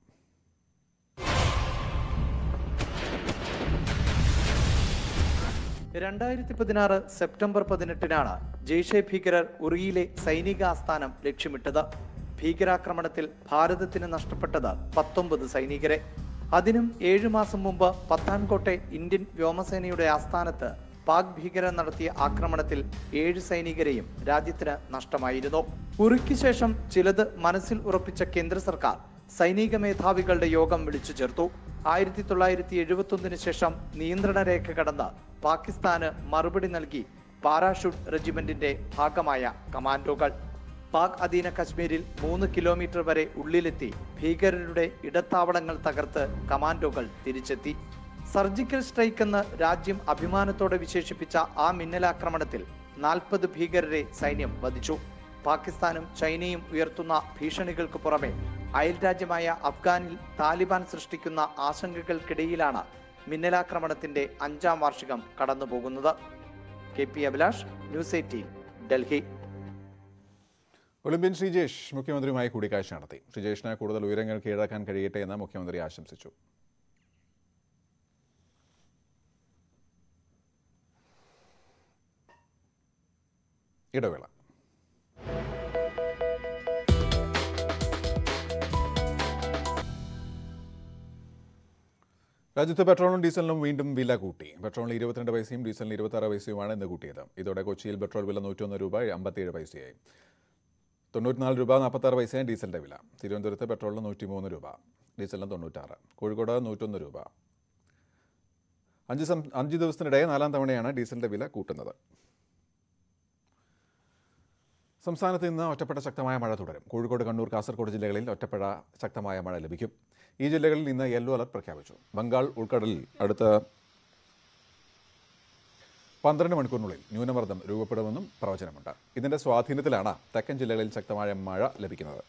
രണ്ടായിരത്തി പതിനാറ് സെപ്റ്റംബർ പതിനെട്ടിനാണ് ജെയ്ഷെ ഭീകരർ ഉറിയിലെ സൈനിക ആസ്ഥാനം ലക്ഷ്യമിട്ടത് ഭീകരാക്രമണത്തിൽ ഭാരതത്തിന് നഷ്ടപ്പെട്ടത് പത്തൊമ്പത് സൈനികരെ അതിനും ഏഴു മാസം മുമ്പ് പത്താൻകോട്ടെ ഇന്ത്യൻ വ്യോമസേനയുടെ ആസ്ഥാനത്ത് പാക് ഭീകരർ നടത്തിയ ആക്രമണത്തിൽ ഏഴ് സൈനികരെയും രാജ്യത്തിന് നഷ്ടമായിരുന്നു ഉറിക്ക് ശേഷം ചിലത് മനസ്സിൽ ഉറപ്പിച്ച കേന്ദ്ര സർക്കാർ സൈനിക മേധാവികളുടെ യോഗം വിളിച്ചു ചേർത്തു ആയിരത്തി തൊള്ളായിരത്തി എഴുപത്തി ഒന്നിന് ശേഷം നിയന്ത്രണ രേഖ കടന്ന് പാകിസ്ഥാന് മറുപടി നൽകി പാരാഷൂട്ട് റെജിമെന്റിന്റെ ഭാഗമായ കമാൻഡോകൾ പാക് അധീന കശ്മീരിൽ മൂന്ന് കിലോമീറ്റർ വരെ ഉള്ളിലെത്തി ഭീകരരുടെ ഇടത്താവളങ്ങൾ തകർത്ത് കമാൻഡോകൾ തിരിച്ചെത്തി സർജിക്കൽ സ്ട്രൈക്ക് എന്ന് രാജ്യം അഭിമാനത്തോടെ വിശേഷിപ്പിച്ച ആ മിന്നലാക്രമണത്തിൽ നാൽപ്പത് ഭീകരരെ സൈന്യം വധിച്ചു പാകിസ്ഥാനും ചൈനയും ഉയർത്തുന്ന ഭീഷണികൾക്ക് പുറമെ അയൽരാജ്യമായ അഫ്ഗാനിൽ താലിബാൻ സൃഷ്ടിക്കുന്ന ആശങ്കകൾക്കിടയിലാണ് മിന്നലാക്രമണത്തിന്റെ അഞ്ചാം വാർഷികം കടന്നുപോകുന്നത് K P Abhilash news eighteen Delhi Olympian Sreejesh മുഖ്യമന്ത്രിയുമായി കൂടിക്കാഴ്ച നടത്തി ശ്രീജേഷിന് കൂടുതൽ ഉയരങ്ങൾ കീഴടക്കാൻ കഴിയട്ടെ എന്ന് മുഖ്യമന്ത്രി ആശംസിച്ചു ഇടവേള രാജ്യത്ത് പെട്രോളിനും ഡീസലിനും വീണ്ടും വില കൂട്ടി പെട്രോളിന് ഇരുപത്തിരണ്ട് പൈസയും ഡീസലിന് ഇരുപത്തി ആറ് പൈസയുമാണ് ഇന്ന് കൂട്ടിയത് ഇതോടെ കൊച്ചിയിൽ പെട്രോൾ വില നൂറ്റൊന്ന് രൂപ അമ്പത്തിയേഴ് പൈസയായി തൊണ്ണൂറ്റിനാല് രൂപ നാൽപ്പത്താറ് പൈസയാണ് ഡീസലിൻ്റെ വില തിരുവനന്തപുരത്ത് പെട്രോളിന് നൂറ്റിമൂന്ന് രൂപ ഡീസലിന് തൊണ്ണൂറ്റാറ് കോഴിക്കോട് നൂറ്റൊന്ന് രൂപ അഞ്ച് സം അഞ്ച് ദിവസത്തിനിടെ നാലാം തവണയാണ് ഡീസലിൻ്റെ വില കൂട്ടുന്നത് സംസ്ഥാനത്ത് ഇന്ന് ഒറ്റപ്പെട്ട ശക്തമായ മഴ തുടരും കോഴിക്കോട് കണ്ണൂർ കാസർഗോഡ് ജില്ലകളിൽ ഒറ്റപ്പെട്ട ശക്തമായ മഴ ലഭിക്കും ഈ ജില്ലകളിൽ ഇന്ന് യെല്ലോ അലർട്ട് പ്രഖ്യാപിച്ചു ബംഗാൾ ഉൾക്കടലിൽ അടുത്ത പന്ത്രണ്ട് മണിക്കൂറിനുള്ളിൽ ന്യൂനമർദ്ദം രൂപപ്പെടുമെന്നും പ്രവചനമുണ്ട് ഇതിന്റെ സ്വാധീനത്തിലാണ് തെക്കൻ ജില്ലകളിൽ ശക്തമായ മഴ ലഭിക്കുന്നത്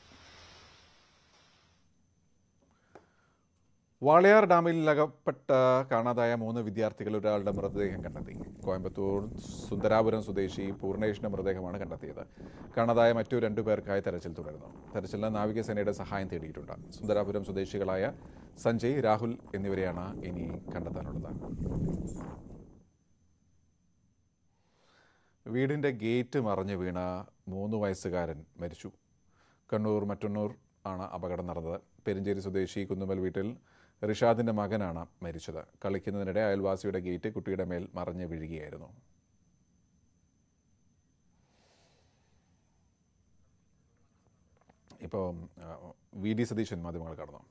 വാളയാർ ഡാമിൽ അകപ്പെട്ട കാണാതായ മൂന്ന് വിദ്യാർത്ഥികൾ ഒരാളുടെ മൃതദേഹം കണ്ടെത്തി കോയമ്പത്തൂർ സുന്ദരാപുരം സ്വദേശി പൂർണേഷിന്റെ മൃതദേഹമാണ് കണ്ടെത്തിയത് കാണാതായ മറ്റു രണ്ടു പേർക്കായി തെരച്ചിൽ തുടരുന്നു തെരച്ചിലിന് നാവികസേനയുടെ സഹായം തേടിയിട്ടുണ്ട് സുന്ദരാപുരം സ്വദേശികളായ സഞ്ജയ് രാഹുൽ എന്നിവരെയാണ് ഇനി കണ്ടെത്താനുള്ളത് വീടിന്റെ ഗേറ്റ് മറിഞ്ഞു വീണ മൂന്ന് വയസ്സുകാരൻ മരിച്ചു കണ്ണൂർ മറ്റന്നൂർ ആണ് അപകടം നടന്നത് പെരിഞ്ചേരി സ്വദേശി കുന്നുമൽ വീട്ടിൽ റിഷാദിന്റെ മകനാണ് മരിച്ചത് കളിക്കുന്നതിനിടെ അയൽവാസിയുടെ ഗേറ്റ് കുട്ടിയുടെ മേൽ മറിഞ്ഞ് വീഴുകയായിരുന്നു ഇപ്പോൾ വി ഡി സതീശൻ മാധ്യമങ്ങൾ കടന്നു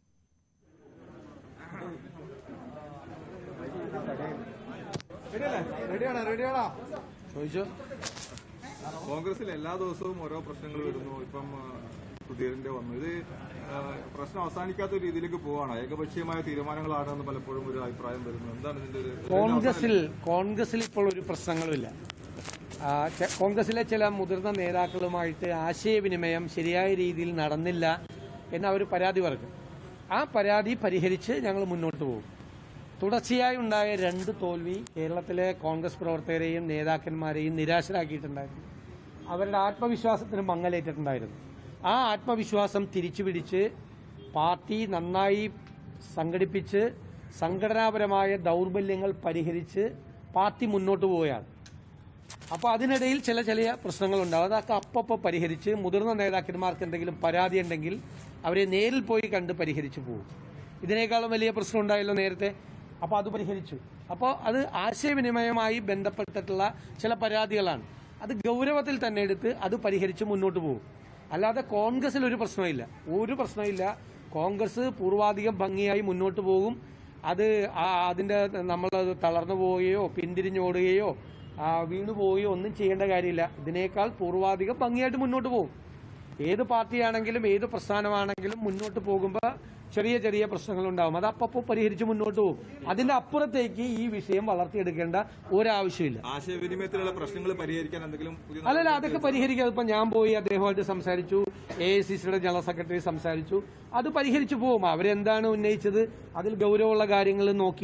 റെഡിയാണോ റെഡിയാണോ ചോദിച്ചോ കോൺഗ്രസിൽ എല്ലാ ദിവസവും ഓരോ പ്രശ്നങ്ങൾ വരുന്നു ഇപ്പം ആ, സുധീരന്റെ വന്നു ഇത് ആ, പ്രശ്നം അവസാനിക്കാത്ത ഒരു രീതിയിലേക്ക് പോവാണ് ഏകപക്ഷീയമായ തീരുമാനങ്ങളാണെന്ന് പലപ്പോഴും ഒരു അഭിപ്രായം വരുന്നു എന്താണ് ഇതിന്റെ ഒരു കോൺഗ്രസിൽ കോൺഗ്രസിൽ ഇപ്പോൾ ഒരു പ്രശ്നങ്ങളുമില്ല ആ, ചെ- കോൺഗ്രസിലെ ചില മുതിർന്ന നേതാക്കളുമായിട്ട് ആശയവിനിമയം ശരിയായ രീതിയിൽ നടന്നില്ല എന്ന് അവർ പരാതി പറഞ്ഞു ആ പരാതി പരിഹരിച്ച് ഞങ്ങൾ മുന്നോട്ട് പോകും തുടർച്ചയായി ഉണ്ടായ രണ്ട് തോൽവി കേരളത്തിലെ കോൺഗ്രസ് പ്രവർത്തകരെയും നേതാക്കന്മാരെയും നിരാശരാക്കിയിട്ടുണ്ടായിരുന്നു അവരുടെ ആത്മവിശ്വാസത്തിന് മങ്ങലേറ്റിട്ടുണ്ടായിരുന്നു ആ ആത്മവിശ്വാസം തിരിച്ചു പിടിച്ച് പാർട്ടി നന്നായി സംഘടിപ്പിച്ച് സംഘടനാപരമായ ദൗർബല്യങ്ങൾ പരിഹരിച്ച് പാർട്ടി മുന്നോട്ട് പോവുകയാണ് അപ്പോൾ അതിനിടയിൽ ചില ചില പ്രശ്നങ്ങളുണ്ടാവും അതൊക്കെ അപ്പപ്പോൾ പരിഹരിച്ച് മുതിർന്ന നേതാക്കന്മാർക്ക് എന്തെങ്കിലും പരാതി ഉണ്ടെങ്കിൽ അവരെ നേരിൽ പോയി കണ്ട് പരിഹരിച്ചു പോകും ഇതിനേക്കാളും വലിയ പ്രശ്നം ഉണ്ടായല്ലോ നേരത്തെ അപ്പോൾ അത് പരിഹരിച്ചു അപ്പോൾ അത് ആശയവിനിമയമായി ബന്ധപ്പെട്ടിട്ടുള്ള ചില പരാതികളാണ് അത് ഗൗരവത്തിൽ തന്നെ എടുത്ത് അത് പരിഹരിച്ച് മുന്നോട്ട് പോകും അല്ലാതെ കോൺഗ്രസിൽ ഒരു പ്രശ്നമില്ല ഒരു പ്രശ്നമില്ല കോൺഗ്രസ് പൂർവാധികം ഭംഗിയായി മുന്നോട്ട് പോകും അത് ആ- അതിന്റെ നമ്മൾ തളർന്നു പോവുകയോ പിന്തിരിഞ്ഞോടുകയോ ആ, വീണു പോവുകയോ ഒന്നും ചെയ്യേണ്ട കാര്യമില്ല ഇതിനേക്കാൾ പൂർവാധികം ഭംഗിയായിട്ട് മുന്നോട്ട് പോകും ഏത് പാർട്ടിയാണെങ്കിലും ഏത് പ്രസ്ഥാനമാണെങ്കിലും മുന്നോട്ട് പോകുമ്പോൾ ചെറിയ ചെറിയ പ്രശ്നങ്ങളുണ്ടാവും അത് അപ്പോൾ പരിഹരിച്ച് മുന്നോട്ട് പോകും അതിന്റെ അപ്പുറത്തേക്ക് ഈ വിഷയം വളർത്തിയെടുക്കേണ്ട ഒരാവശ്യമില്ല ആശയവിനിമയത്തിലുള്ള പ്രശ്നങ്ങൾ പരിഹരിക്കാൻ എന്തെങ്കിലും പുതിയ അല്ലല്ല അതൊക്കെ പരിഹരിക്കാം ഇപ്പൊ ഞാൻ പോയി അദ്ദേഹമായിട്ട് സംസാരിച്ചു എ ഐ സി സിയുടെ ജനറൽ സെക്രട്ടറി സംസാരിച്ചു അത് പരിഹരിച്ചു പോകും അവരെന്താണ് ഉന്നയിച്ചത് അതിൽ ഗൗരവമുള്ള കാര്യങ്ങൾ നോക്കി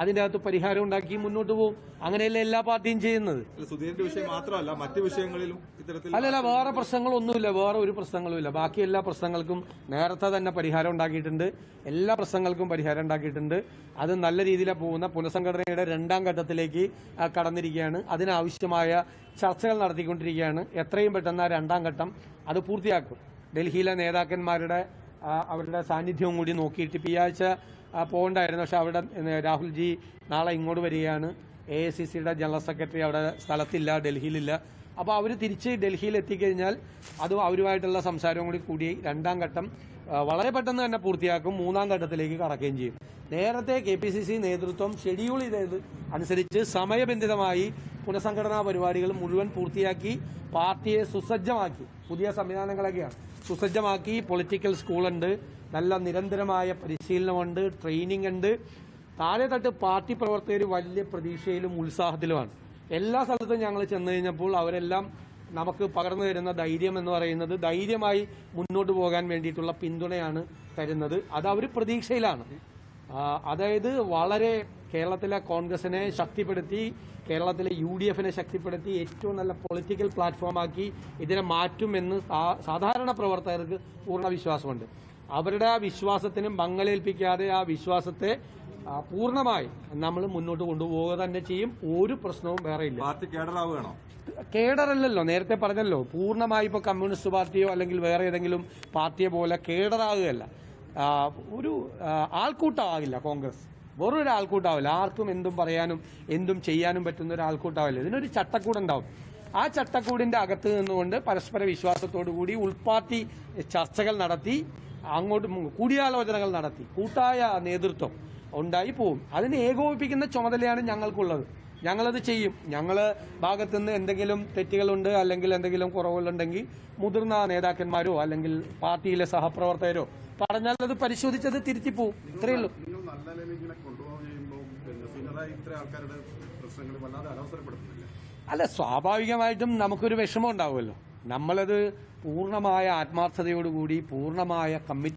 അതിൻ്റെ അകത്ത് പരിഹാരം ഉണ്ടാക്കി മുന്നോട്ട് പോകും അങ്ങനെയല്ല എല്ലാ പാർട്ടിയും ചെയ്യുന്നത് അല്ല, സുധീറിന്റെ വിഷയം മാത്രമല്ല മറ്റു വിഷയങ്ങളിലും ഇത്തരത്തിൽ അല്ലല്ല വേറെ പ്രശ്നങ്ങളൊന്നുമില്ല വേറെ ഒരു പ്രശ്നങ്ങളുമില്ല ബാക്കി എല്ലാ പ്രശ്നങ്ങൾക്കും നേരത്തെ തന്നെ പരിഹാരം ഉണ്ടാക്കിയിട്ടുണ്ട് എല്ലാ പ്രശ്നങ്ങൾക്കും പരിഹാരം ഉണ്ടാക്കിയിട്ടുണ്ട് അത് നല്ല രീതിയിലാണ് പോകുന്ന പുനഃസംഘടനയുടെ രണ്ടാം ഘട്ടത്തിലേക്ക് ആ, കടന്നിരിക്കുകയാണ് അതിനാവശ്യമായ ചർച്ചകൾ നടത്തിക്കൊണ്ടിരിക്കുകയാണ് എത്രയും പെട്ടെന്ന് ആ രണ്ടാം ഘട്ടം അത് പൂർത്തിയാക്കും ഡൽഹിയിലെ നേതാക്കന്മാരുടെ ആ, അവരുടെ സാന്നിധ്യവും കൂടി നോക്കിയിട്ട് ഇപ്പം ഈ ആഴ്ച ആ, പോകണ്ടായിരുന്നു പക്ഷെ അവിടെ ഏ, രാഹുൽജി നാളെ ഇങ്ങോട്ട് വരികയാണ് എ ഐ സി സിയുടെ ജനറൽ സെക്രട്ടറി അവിടെ സ്ഥലത്തില്ല ഡൽഹിയിലില്ല അപ്പോൾ അവർ തിരിച്ച് ഡൽഹിയിൽ എത്തിക്കഴിഞ്ഞാൽ അതും അവരുമായിട്ടുള്ള സംസാരവും കൂടി കൂടി രണ്ടാം ഘട്ടം ആ, വളരെ പെട്ടെന്ന് തന്നെ പൂർത്തിയാക്കും മൂന്നാം ഘട്ടത്തിലേക്ക് കടക്കുകയും ചെയ്യും നേരത്തെ കെ പി സി സി നേതൃത്വം ഷെഡ്യൂൾ ചെയ്തത് അനുസരിച്ച് സമയബന്ധിതമായി പുനഃസംഘടനാ പരിപാടികൾ മുഴുവൻ പൂർത്തിയാക്കി പാർട്ടിയെ സുസജ്ജമാക്കി പുതിയ സംവിധാനങ്ങളൊക്കെയാണ് സുസജ്ജമാക്കി പൊളിറ്റിക്കൽ സ്കൂളുണ്ട് നല്ല നിരന്തരമായ പരിശീലനമുണ്ട് ട്രെയിനിങ് ഉണ്ട് താഴെ തട്ട് പാർട്ടി പ്രവർത്തകർ വലിയ പ്രതീക്ഷയിലും ഉത്സാഹത്തിലുമാണ് എല്ലാ സ്ഥലത്തും ഞങ്ങൾ ചെന്ന് കഴിഞ്ഞപ്പോൾ അവരെല്ലാം നമുക്ക് പകർന്നു തരുന്ന ധൈര്യം എന്ന് പറയുന്നത് ധൈര്യമായി മുന്നോട്ട് പോകാൻ വേണ്ടിയിട്ടുള്ള പിന്തുണയാണ് തരുന്നത് അത് അവർ പ്രതീക്ഷയിലാണ് ആ, അതായത് വളരെ കേരളത്തിലെ കോൺഗ്രസിനെ ശക്തിപ്പെടുത്തി കേരളത്തിലെ യു ഡി എഫിനെ ശക്തിപ്പെടുത്തി ഏറ്റവും നല്ല പൊളിറ്റിക്കൽ പ്ലാറ്റ്ഫോമാക്കി ഇതിനെ മാറ്റുമെന്ന് സാ- സാധാരണ പ്രവർത്തകർക്ക് പൂർണ്ണ വിശ്വാസമുണ്ട് അവരുടെ ആ വിശ്വാസത്തിനും മങ്ങലേൽപ്പിക്കാതെ ആ വിശ്വാസത്തെ ആ, പൂർണ്ണമായി നമ്മൾ മുന്നോട്ട് കൊണ്ടുപോവുക തന്നെ ചെയ്യും ഒരു പ്രശ്നവും വേറെ ഇല്ല പാർട്ടി കേഡറാവുകയാണോ കേഡറല്ലല്ലോ നേരത്തെ പറഞ്ഞല്ലോ പൂർണ്ണമായി ഇപ്പോൾ കമ്മ്യൂണിസ്റ്റ് പാർട്ടിയോ അല്ലെങ്കിൽ വേറെ ഏതെങ്കിലും പാർട്ടിയെ പോലെ കേഡറാകുകയല്ല ആ, ഒരു ആ, ആൾക്കൂട്ടമാകില്ല കോൺഗ്രസ് വെറും ഒരു ആൾക്കൂട്ടാവില്ല ആർക്കും എന്തും പറയാനും എന്തും ചെയ്യാനും പറ്റുന്ന ഒരു ആൾക്കൂട്ടാവില്ല ഇതിനൊരു ചട്ടക്കൂടുണ്ടാവും ആ ചട്ടക്കൂടിന്റെ അകത്ത് നിന്നുകൊണ്ട് പരസ്പര വിശ്വാസത്തോടു കൂടി ഉൾപാർട്ടി ചർച്ചകൾ നടത്തി അങ്ങോട്ട് മു- കൂടിയാലോചനകൾ നടത്തി കൂട്ടായ നേതൃത്വം ഉണ്ടായി പോവും അതിനെ ഏകോപിപ്പിക്കുന്ന ചുമതലയാണ് ഞങ്ങൾക്കുള്ളത് ഞങ്ങളത് ചെയ്യും ഞങ്ങൾ ഭാഗത്തുനിന്ന് എന്തെങ്കിലും തെറ്റുകളുണ്ട് അല്ലെങ്കിൽ എന്തെങ്കിലും കുറവുകളുണ്ടെങ്കിൽ മുതിർന്ന നേതാക്കന്മാരോ അല്ലെങ്കിൽ പാർട്ടിയിലെ സഹപ്രവർത്തകരോ പറഞ്ഞാൽ അത് പരിശോധിച്ചത് തിരുത്തി പോവും ഇത്രയേ ഉള്ളൂ നിങ്ങൾ നല്ല നിലയിൽ ഇങ്ങനെ കൊണ്ടുപോകാൻ ചെയ്യുമ്പോൾ പിന്നെ സീനിയറായി ഇത്ര ആൾക്കാരുടെ പ്രശ്നങ്ങൾ വല്ലാതെ അനവസരപ്പെടുത്തുന്നില്ല അല്ല സ്വാഭാവികമായിട്ടും നമുക്കൊരു വിഷമം ഉണ്ടാവുമല്ലോ നമ്മളത് പൂർണ്ണമായ ആത്മാർത്ഥതയോടുകൂടി പൂർണ്ണമായ കമ്മിറ്റി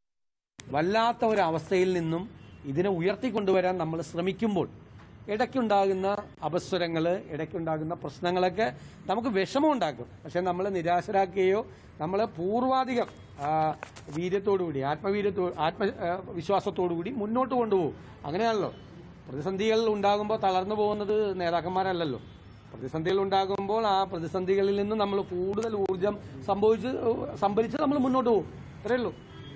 വല്ലാത്ത ഒരു അവസ്ഥയിൽ നിന്നും ഇതിനെ ഉയർത്തിക്കൊണ്ടുവരാൻ നമ്മൾ ശ്രമിക്കുമ്പോൾ ഇടയ്ക്കുണ്ടാകുന്ന അപസ്വരങ്ങൾ ഇടയ്ക്കുണ്ടാകുന്ന പ്രശ്നങ്ങളൊക്കെ നമുക്ക് വിഷമം ഉണ്ടാക്കും പക്ഷെ നമ്മൾ നിരാശരാക്കുകയോ നമ്മൾ പൂർവാധികം ആ, വീര്യത്തോടുകൂടി ആത്മവീര്യത്തോ ആത്മ ആ, വിശ്വാസത്തോടുകൂടി മുന്നോട്ട് കൊണ്ടുപോകും അങ്ങനെയാണല്ലോ പ്രതിസന്ധികൾ ഉണ്ടാകുമ്പോൾ തളർന്നു പോകുന്നത് നേതാക്കന്മാരല്ലല്ലോ പ്രതിസന്ധികൾ ഉണ്ടാകുമ്പോൾ ആ പ്രതിസന്ധികളിൽ നിന്ന് നമ്മൾ കൂടുതൽ ഊർജം സംഭവിച്ച് സംഭരിച്ച് നമ്മൾ മുന്നോട്ട് പോകും അത്രേ ഉള്ളൂ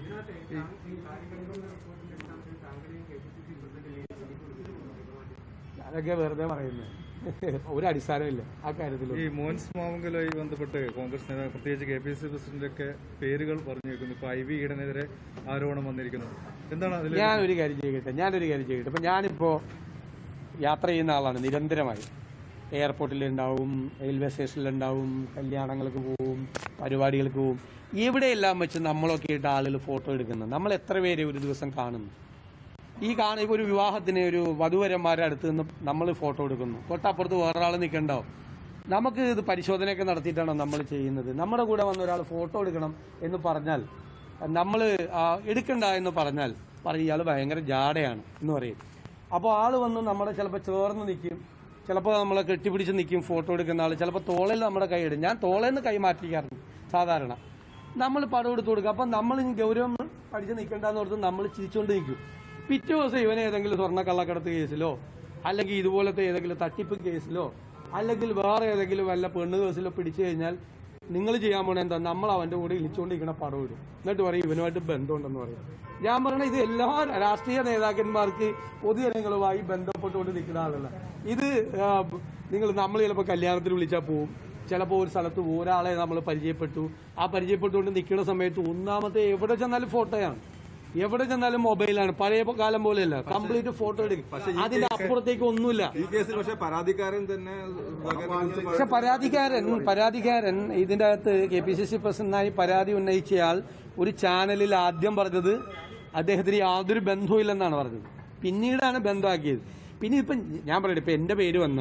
അതൊക്കെ വെറുതെ പറയുന്നത് ഒരു അടിസ്ഥാനമില്ല ആ കാര്യത്തിൽ ഈ മോൻസ് മാവുങ്കലുമായി ബന്ധപ്പെട്ട് കോൺഗ്രസ് നേതാവ് പ്രത്യേകിച്ച് കെ പി സി പ്രസിഡന്റ് ഒക്കെ പേരുകൾ പറഞ്ഞു കേൾക്കുന്നു ഇപ്പൊ ഐ വി ഈടനെതിരെ ആരോപണം വന്നിരിക്കുന്നു എന്താണ് അതിൽ ഞാനൊരു കാര്യം ചെയ്യട്ടെ ഞാനൊരു കാര്യം ചെയ്യട്ടെ ഇപ്പം ഞാനിപ്പോൾ യാത്ര ചെയ്യുന്ന ആളാണ് നിരന്തരമായി എയർപോർട്ടിലുണ്ടാവും റെയിൽവേ സ്റ്റേഷനിലുണ്ടാവും കല്യാണങ്ങൾക്ക് പോവും പരിപാടികൾക്ക് പോവും എവിടെയെല്ലാം വെച്ച് നമ്മളൊക്കെ ആയിട്ട് ആളുകൾ ഫോട്ടോ എടുക്കുന്നത് നമ്മൾ എത്ര പേര് ഒരു ദിവസം കാണുന്നു ഈ കാണ ഇപ്പോൾ ഒരു വിവാഹത്തിന് ഒരു വധുവരന്മാരുടെ അടുത്ത് നിന്ന് നമ്മൾ ഫോട്ടോ എടുക്കുന്നു തൊട്ടപ്പുറത്ത് വേറൊരാൾ നിൽക്കണ്ടാവും നമുക്ക് ഇത് പരിശോധനയൊക്കെ നടത്തിയിട്ടാണോ നമ്മൾ ചെയ്യുന്നത് നമ്മുടെ കൂടെ വന്ന ഒരാൾ ഫോട്ടോ എടുക്കണം എന്ന് പറഞ്ഞാൽ നമ്മൾ എടുക്കണ്ട എന്ന് പറഞ്ഞാൽ പറയും ഇയാൾ ഭയങ്കര ജാടയാണ് എന്ന് പറയും അപ്പോൾ ആൾ വന്ന് നമ്മുടെ ചിലപ്പോൾ ചേർന്ന് നിൽക്കും ചിലപ്പോൾ നമ്മളെ കെട്ടിപ്പിടിച്ച് നിൽക്കും ഫോട്ടോ എടുക്കുന്ന ആൾ ചിലപ്പോൾ തോളിൽ നമ്മുടെ കൈ ഇടും ഞാൻ തോളിൽ നിന്ന് കൈ മാറ്റിക്കാറുണ്ട് സാധാരണ നമ്മൾ പടം എടുത്തു കൊടുക്കുക അപ്പം നമ്മൾ ഇനി ഗൗരവം പഠിച്ച് നിൽക്കണ്ടെന്ന് ഓർത്ത് നമ്മൾ ചിരിച്ചുകൊണ്ട് നിൽക്കും പിറ്റേ ദിവസം ഇവനെ ഏതെങ്കിലും സ്വർണ്ണ കള്ളക്കടത്ത് കേസിലോ അല്ലെങ്കിൽ ഇതുപോലത്തെ ഏതെങ്കിലും തട്ടിപ്പ് കേസിലോ അല്ലെങ്കിൽ വേറെ ഏതെങ്കിലും വല്ല പെണ്ണ് കേസിലോ പിടിച്ചു കഴിഞ്ഞാൽ നിങ്ങൾ ചെയ്യാൻ പോണ എന്താ നമ്മൾ അവന്റെ കൂടെ ഇളിച്ചുകൊണ്ടിരിക്കണ പടം ഇടും എന്നിട്ട് പറയും ഇവനുമായിട്ട് ബന്ധമുണ്ടെന്ന് പറയും ഞാൻ പറയണ ഇത് എല്ലാ രാഷ്ട്രീയ നേതാക്കന്മാർക്ക് പൊതുജനങ്ങളുമായി ബന്ധപ്പെട്ടുകൊണ്ട് നിൽക്കുന്ന ആളല്ല ഇത് ആ, നിങ്ങൾ നമ്മൾ ചിലപ്പോൾ കല്യാണത്തിന് വിളിച്ചാൽ പോവും ചിലപ്പോൾ ഒരു സ്ഥലത്ത് ഒരാളെ നമ്മൾ പരിചയപ്പെട്ടു ആ പരിചയപ്പെട്ടുകൊണ്ട് നിൽക്കുന്ന സമയത്ത് ഒന്നാമത്തെ എവിടെ ചെന്നാലും ഫോട്ടോയാണ് എവിടെ ചെന്നാലും മൊബൈലാണ് പഴയ കാലം പോലെയല്ല കംപ്ലീറ്റ് ഫോട്ടോ എടുക്കും അതിന്റെ അപ്പുറത്തേക്ക് ഒന്നുമില്ല ഈ കേസിൽ പക്ഷെ പരാതിക്കാരൻ തന്നെ പക്ഷെ പരാതിക്കാരൻ പരാതിക്കാരൻ ഇതിന്റെ അകത്ത് കെ പി സി സി പ്രസിഡന്റായി പരാതി ഉന്നയിച്ചയാൾ ഒരു ചാനലിൽ ആദ്യം പറഞ്ഞത് അദ്ദേഹത്തിന് യാതൊരു ബന്ധവും ഇല്ലെന്നാണ് പറഞ്ഞത് പിന്നീടാണ് ബന്ധമാക്കിയത് പിന്നെ ഇപ്പം ഞാൻ പറയട്ടെ ഇപ്പം എൻ്റെ പേര് വന്ന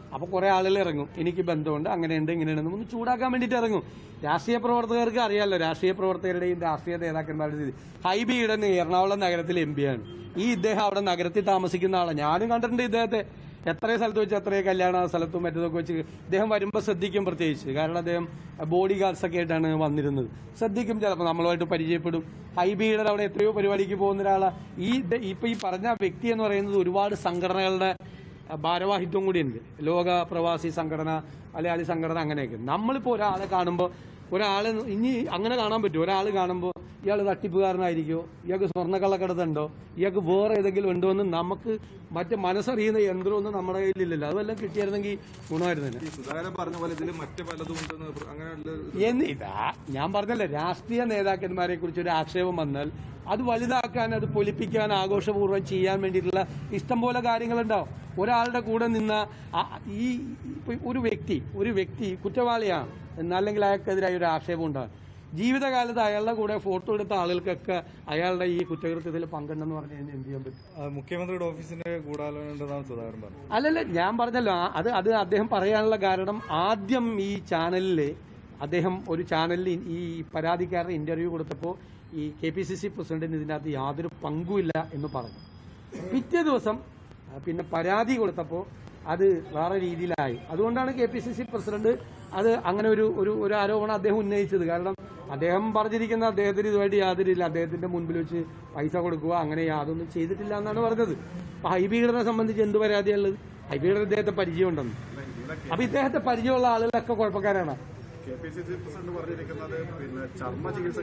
അപ്പോൾ കുറേ ആളുകൾ ഇറങ്ങും എനിക്ക് ബന്ധമുണ്ട് അങ്ങനെയുണ്ട് ഇങ്ങനെയുണ്ട് ഒന്ന് ചൂടാക്കാൻ വേണ്ടിയിട്ട് ഇറങ്ങും രാഷ്ട്രീയ പ്രവർത്തകർക്ക് അറിയാമല്ലോ രാഷ്ട്രീയ പ്രവർത്തകരുടെയും രാഷ്ട്രീയ നേതാക്കന്മാരുടെയും സ്ഥിതി. ഹൈബി ഈഡൻ എറണാകുളം നഗരത്തിലെ എം ആണ് ഈ ഇദ്ദേഹം അവിടെ നഗരത്തിൽ താമസിക്കുന്ന ആളാണ് ഞാനും കണ്ടിട്ടുണ്ട് ഇദ്ദേഹത്തെ എത്രയോ സ്ഥലത്ത് വെച്ച് എത്രയോ കല്യാണ സ്ഥലത്തും മറ്റതൊക്കെ വെച്ച് ഇദ്ദേഹം വരുമ്പോൾ ശ്രദ്ധിക്കും പ്രത്യേകിച്ച് കാരണം അദ്ദേഹം ബോഡി ഗാർഡ്സ് ഒക്കെ ആയിട്ടാണ് വന്നിരുന്നത് ശ്രദ്ധിക്കും ചിലപ്പോൾ നമ്മളുമായിട്ട് പരിചയപ്പെടും ഹൈബിയുടെ അവിടെ എത്രയോ പരിപാടിക്ക് പോകുന്ന ഒരാളാണ് ഈ ഇത് ഇപ്പൊ ഈ പറഞ്ഞ വ്യക്തി എന്ന് പറയുന്നത് ഒരുപാട് സംഘടനകളുടെ ഭാരവാഹിത്വം കൂടിയുണ്ട് ലോക പ്രവാസി സംഘടന മലയാളി സംഘടന അങ്ങനെയൊക്കെ നമ്മളിപ്പോൾ ഒരാളെ കാണുമ്പോൾ ഒരാൾ ഇനി അങ്ങനെ കാണാൻ പറ്റും ഒരാൾ കാണുമ്പോൾ ഇയാൾ തട്ടിപ്പുകാരനായിരിക്കോ ഇയാൾക്ക് സ്വർണ്ണക്കള്ളക്കടത്തുണ്ടോ ഇയാൾക്ക് വേറെ ഏതെങ്കിലും ഉണ്ടോ എന്ന് നമുക്ക് മറ്റേ മനസ്സറിയുന്ന യന്ത്രമൊന്നും നമ്മുടെ കയ്യിലില്ലല്ലോ അതെല്ലാം കിട്ടിയായിരുന്നെങ്കിൽ ഗുണമായിരുന്നു ഈ സുധാകരൻ പറഞ്ഞ പോലെ ഇതിൽ മറ്റു പലതും ഉണ്ടെന്ന് അങ്ങനെയുള്ള എന്ന് ഇതാ ഞാൻ പറഞ്ഞല്ലേ രാഷ്ട്രീയ നേതാക്കന്മാരെ കുറിച്ച് ഒരു ആക്ഷേപം വന്നാൽ അത് വലുതാക്കാൻ അത് പൊലിപ്പിക്കാൻ ആഘോഷപൂർവ്വം ചെയ്യാൻ വേണ്ടിയിട്ടുള്ള ഇഷ്ടംപോലെ കാര്യങ്ങളുണ്ടാവും ഒരാളുടെ കൂടെ നിന്ന ആ- ഈ ഇപ്പൊ ഒരു വ്യക്തി ഒരു വ്യക്തി കുറ്റവാളിയാണ് എന്നല്ലെങ്കിൽ അയാൾക്കെതിരായ ഒരു ആക്ഷേപം ഉണ്ടാകും ജീവിതകാലത്ത് അയാളുടെ കൂടെ ഫോട്ടോ എടുത്ത ആളുകൾക്കൊക്കെ അയാളുടെ ഈ കുറ്റകൃത്യത്തിൽ പങ്കുണ്ടെന്ന് പറഞ്ഞു കഴിഞ്ഞാൽ എന്ത് ചെയ്യാൻ പറ്റും മുഖ്യമന്ത്രിയുടെ ഓഫീസിന്റെ ഗൂഢാലോചന ഉണ്ടെന്നാണ് സുധാകരൻ പറഞ്ഞത് അല്ലല്ല ഞാൻ പറഞ്ഞല്ലോ ആ- അത് അത് അദ്ദേഹം പറയാനുള്ള കാരണം ആദ്യം ഈ ചാനലിൽ അദ്ദേഹം ഒരു ചാനലിൽ ഈ പരാതിക്കാരന് ഇന്റർവ്യൂ കൊടുത്തപ്പോൾ ഈ കെ പി സി സി പ്രസിഡന്റിന് ഇതിനകത്ത് യാതൊരു പങ്കുമില്ല എന്ന് പറഞ്ഞു പിറ്റേ ദിവസം ആ, പിന്നെ പരാതി കൊടുത്തപ്പോൾ അത് വേറെ രീതിയിലായി അതുകൊണ്ടാണ് K P C C president അത് അങ്ങനെ ഒരു ഒരു ഒരു ആരോപണം അദ്ദേഹം ഉന്നയിച്ചത് കാരണം അദ്ദേഹം പറഞ്ഞിരിക്കുന്ന അദ്ദേഹത്തിന് ഇതുമായിട്ട് യാതൊരു ഇല്ല അദ്ദേഹത്തിന്റെ മുൻപിൽ വെച്ച് പൈസ കൊടുക്കുക അങ്ങനെ യാതൊന്നും ചെയ്തിട്ടില്ല എന്നാണ് പറഞ്ഞത് അപ്പൊ ഹൈബീഡനെ സംബന്ധിച്ച് എന്ത് പരാതിയുള്ളത് ഹൈബീഡൻ ഇദ്ദേഹത്തെ പരിചയമുണ്ടെന്ന് അപ്പൊ ഇദ്ദേഹത്തെ പരിചയമുള്ള ആളുകളൊക്കെ കുഴപ്പക്കാരാണ് K P C C president പറഞ്ഞിരിക്കുന്നത് പിന്നെ ചർമ്മ ചികിത്സ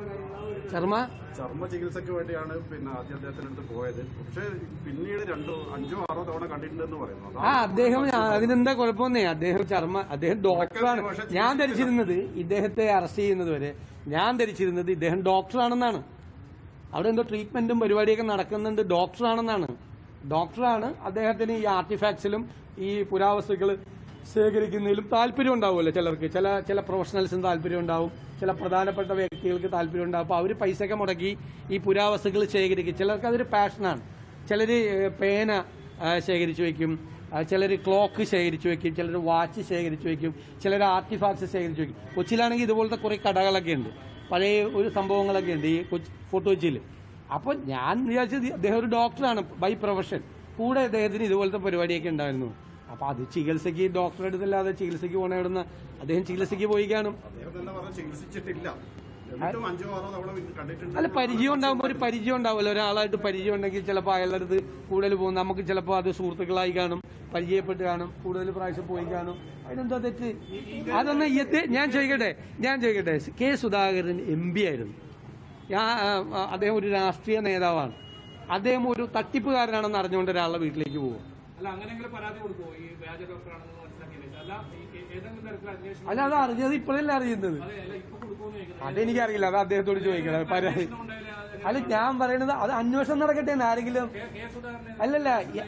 ശർമ്മ ചർമ്മ ചികിത്സയ്ക്ക് വേണ്ടിയാണ് പിന്നെ ആദ്യം അദ്ദേഹത്തിനടുത്ത് പോയത് പക്ഷേ പിന്നീട് രണ്ടോ അഞ്ചോ ആറോ തവണ കണ്ടിട്ടുണ്ടെന്ന് പറയുന്നു അതാണ് ആ അദ്ദേഹം അതിനെന്താ കുഴപ്പമെന്നേ അദ്ദേഹം ചർമ്മ അദ്ദേഹം ഡോക്ടറാണ് ഞാൻ ധരിച്ചിരുന്നത് ഇദ്ദേഹത്തെ അറസ്റ്റ് ചെയ്യുന്നത് വരെ ഞാൻ ധരിച്ചിരുന്നത് ഇദ്ദേഹം ഡോക്ടറാണെന്നാണ് അവിടെ എന്തോ ട്രീറ്റ്മെന്റും പരിപാടിയൊക്കെ നടക്കുന്നുണ്ട് ഡോക്ടറാണെന്നാണ് ഡോക്ടറാണ് അദ്ദേഹത്തിന് ഈ ആർട്ടിഫാക്ട്സിലും ഈ പുരാവസ്തുക്കൾ ശേഖരിക്കുന്നതിലും താല്പര്യം ഉണ്ടാവുമല്ലോ ചിലർക്ക് ചില ചില പ്രൊഫഷണൽസിന് താല്പര്യം ഉണ്ടാവും ചില പ്രധാനപ്പെട്ട വ്യക്തികൾക്ക് താല്പര്യം ഉണ്ടാവും അപ്പോൾ അവർ പൈസയൊക്കെ മുടക്കി ഈ പുരാവസ്തുക്കൾ ശേഖരിക്കും ചിലർക്ക് അതൊരു പാഷനാണ് ചിലർ പേന ആ, ശേഖരിച്ചു വെക്കും ചിലർ ക്ലോക്ക് ശേഖരിച്ചു വെക്കും ചിലർ വാച്ച് ശേഖരിച്ചു വെക്കും ചിലർ ആർട്ടിഫാക്ട്സ് ശേഖരിച്ചു വെക്കും കൊച്ചിയിലാണെങ്കിൽ ഇതുപോലത്തെ കുറേ കടകളൊക്കെ ഉണ്ട് പഴയ ഒരു സംഭവങ്ങളൊക്കെ ഉണ്ട് ഈ കൊച്ചി ഫോട്ടോ കൊച്ചിയിൽ അപ്പോൾ ഞാൻ വിചാരിച്ചത് അദ്ദേഹം ഒരു ഡോക്ടറാണ് ബൈ പ്രൊഫഷൻ കൂടെ അദ്ദേഹത്തിന് ഇതുപോലത്തെ പരിപാടിയൊക്കെ ഉണ്ടായിരുന്നു അപ്പൊ അത് ചികിത്സയ്ക്ക് ഡോക്ടറെ അടുത്തല്ലാതെ ചികിത്സയ്ക്ക് പോണ ഇവിടുന്ന് അദ്ദേഹം ചികിത്സയ്ക്ക് പോയി കാണും അദ്ദേഹം തന്നെ പറഞ്ഞ് ചികിത്സിച്ചിട്ടില്ല എന്നിട്ടും അഞ്ചോ ആറോ തവണ കണ്ടിട്ടുണ്ട് അല്ല പരിചയം ഉണ്ടാകുമ്പോൾ ഒരു പരിചയം ഉണ്ടാവുമല്ലോ ഒരാളായിട്ട് പരിചയം ഉണ്ടെങ്കിൽ ചിലപ്പോൾ അയാളുടെ അടുത്ത് കൂടുതൽ പോകും നമുക്ക് ചിലപ്പോൾ അത് സുഹൃത്തുക്കളായി കാണും പരിചയപ്പെട്ട് കാണും കൂടുതൽ പ്രാവശ്യം പോയി കാണും അതിനെന്താ തെറ്റ് അതൊന്ന് ഈ ഇത് ഞാൻ ചോദിക്കട്ടെ ഞാൻ ചോദിക്കട്ടെ കെ സുധാകരൻ എം പി ആയിരുന്നു ഞാൻ ആ, ആ, അദ്ദേഹം ഒരു രാഷ്ട്രീയ നേതാവാണ് അദ്ദേഹം ഒരു തട്ടിപ്പുകാരനാണെന്ന് അറിഞ്ഞുകൊണ്ട് ഒരാളുടെ വീട്ടിലേക്ക് പോകും അല്ല അങ്ങനെയെങ്കിലും പരാതി കൊടുക്കുമോ ഈ വ്യാജ ഡോക്ടറാണെന്ന് മനസ്സിലാക്കിയില്ല അല്ല ഈ ഏ- ഏതെങ്കിലും തരത്തിൽ അന്വേഷണം അല്ല അത് അറിഞ്ഞത് ഇപ്പോഴല്ലേ അറിയുന്നത് അതെ അല്ല ഇപ്പൊ കൊടുക്കുമെന്ന് ചോദിക്കുന്നത് അതെനിക്കറിയില്ല അത് അദ്ദേഹത്തോട് ചോദിക്കണം പരാതി അല്ല ഞാൻ പറയണത് അത് അന്വേഷണം നടക്കട്ടെ എന്ന് ആരെങ്കിലും അല്ലല്ല ഈ-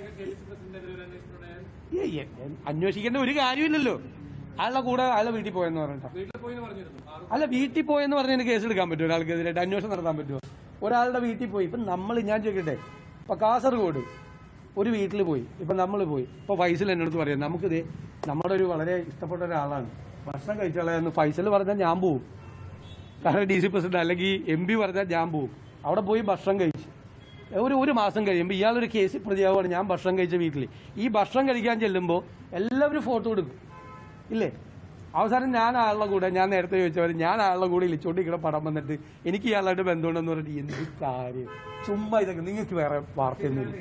ഈ- ഈ- അന്വേഷിക്കേണ്ട ഒരു കാര്യമില്ലല്ലോ അയാളുടെ കൂടെ അയാളെ വീട്ടിൽ പോയെന്ന് പറഞ്ഞിട്ടാ വീട്ടിൽ പോയി എന്ന് പറഞ്ഞിരുന്നു ആറ് അല്ല വീട്ടിൽ പോയെന്ന് പറഞ്ഞതിന് കേസ് എടുക്കാൻ പറ്റുമോ ഒരാൾക്കെതിരായിട്ട് അന്വേഷണം നടത്താൻ പറ്റുമോ ഒരാളുടെ വീട്ടിൽ പോയി ഇപ്പൊ നമ്മൾ ഞാൻ ചോദിക്കട്ടെ ഇപ്പൊ കാസർഗോഡ് ഒരു വീട്ടിൽ പോയി ഇപ്പൊ നമ്മൾ പോയി ഇപ്പൊ ഫൈസൽ എന്നോട് പറയാം നമുക്കിത് നമ്മുടെ ഒരു വളരെ ഇഷ്ടപ്പെട്ട ഒരാളാണ് ഭക്ഷണം കഴിച്ചാളെന്ന് ഫൈസൽ പറഞ്ഞാൽ ഞാൻ പോവും കാരണം ഡി സി പ്രസിഡന്റ് അല്ലെങ്കിൽ എം പി പറഞ്ഞാൽ ഞാൻ പോവും അവിടെ പോയി ഭക്ഷണം കഴിച്ചു ഒരു ഒരു മാസം കഴിയുമ്പോൾ ഇയാളൊരു കേസ് പ്രതിയാവുകയാണ് ഞാൻ ഭക്ഷണം കഴിച്ച വീട്ടിൽ ഈ ഭക്ഷണം കഴിക്കാൻ ചെല്ലുമ്പോൾ എല്ലാവരും ഫോട്ടോ എടുക്കും ഇല്ലേ അവസാനം ഞാൻ ആളുടെ കൂടെ ഞാൻ നേരത്തെ ചോദിച്ചവർ ഞാൻ ആളുടെ കൂടെ ഇളിച്ചോണ്ടിരിക്കുന്ന പടം വന്നിട്ട് എനിക്ക് ഇയാളായിട്ട് ബന്ധമുണ്ടെന്ന് പറഞ്ഞിട്ട് എന്ത് കാര്യം ചുമ്മാ ഇതൊക്കെ നിങ്ങൾക്ക് വേറെ വാർത്തയൊന്നുമില്ല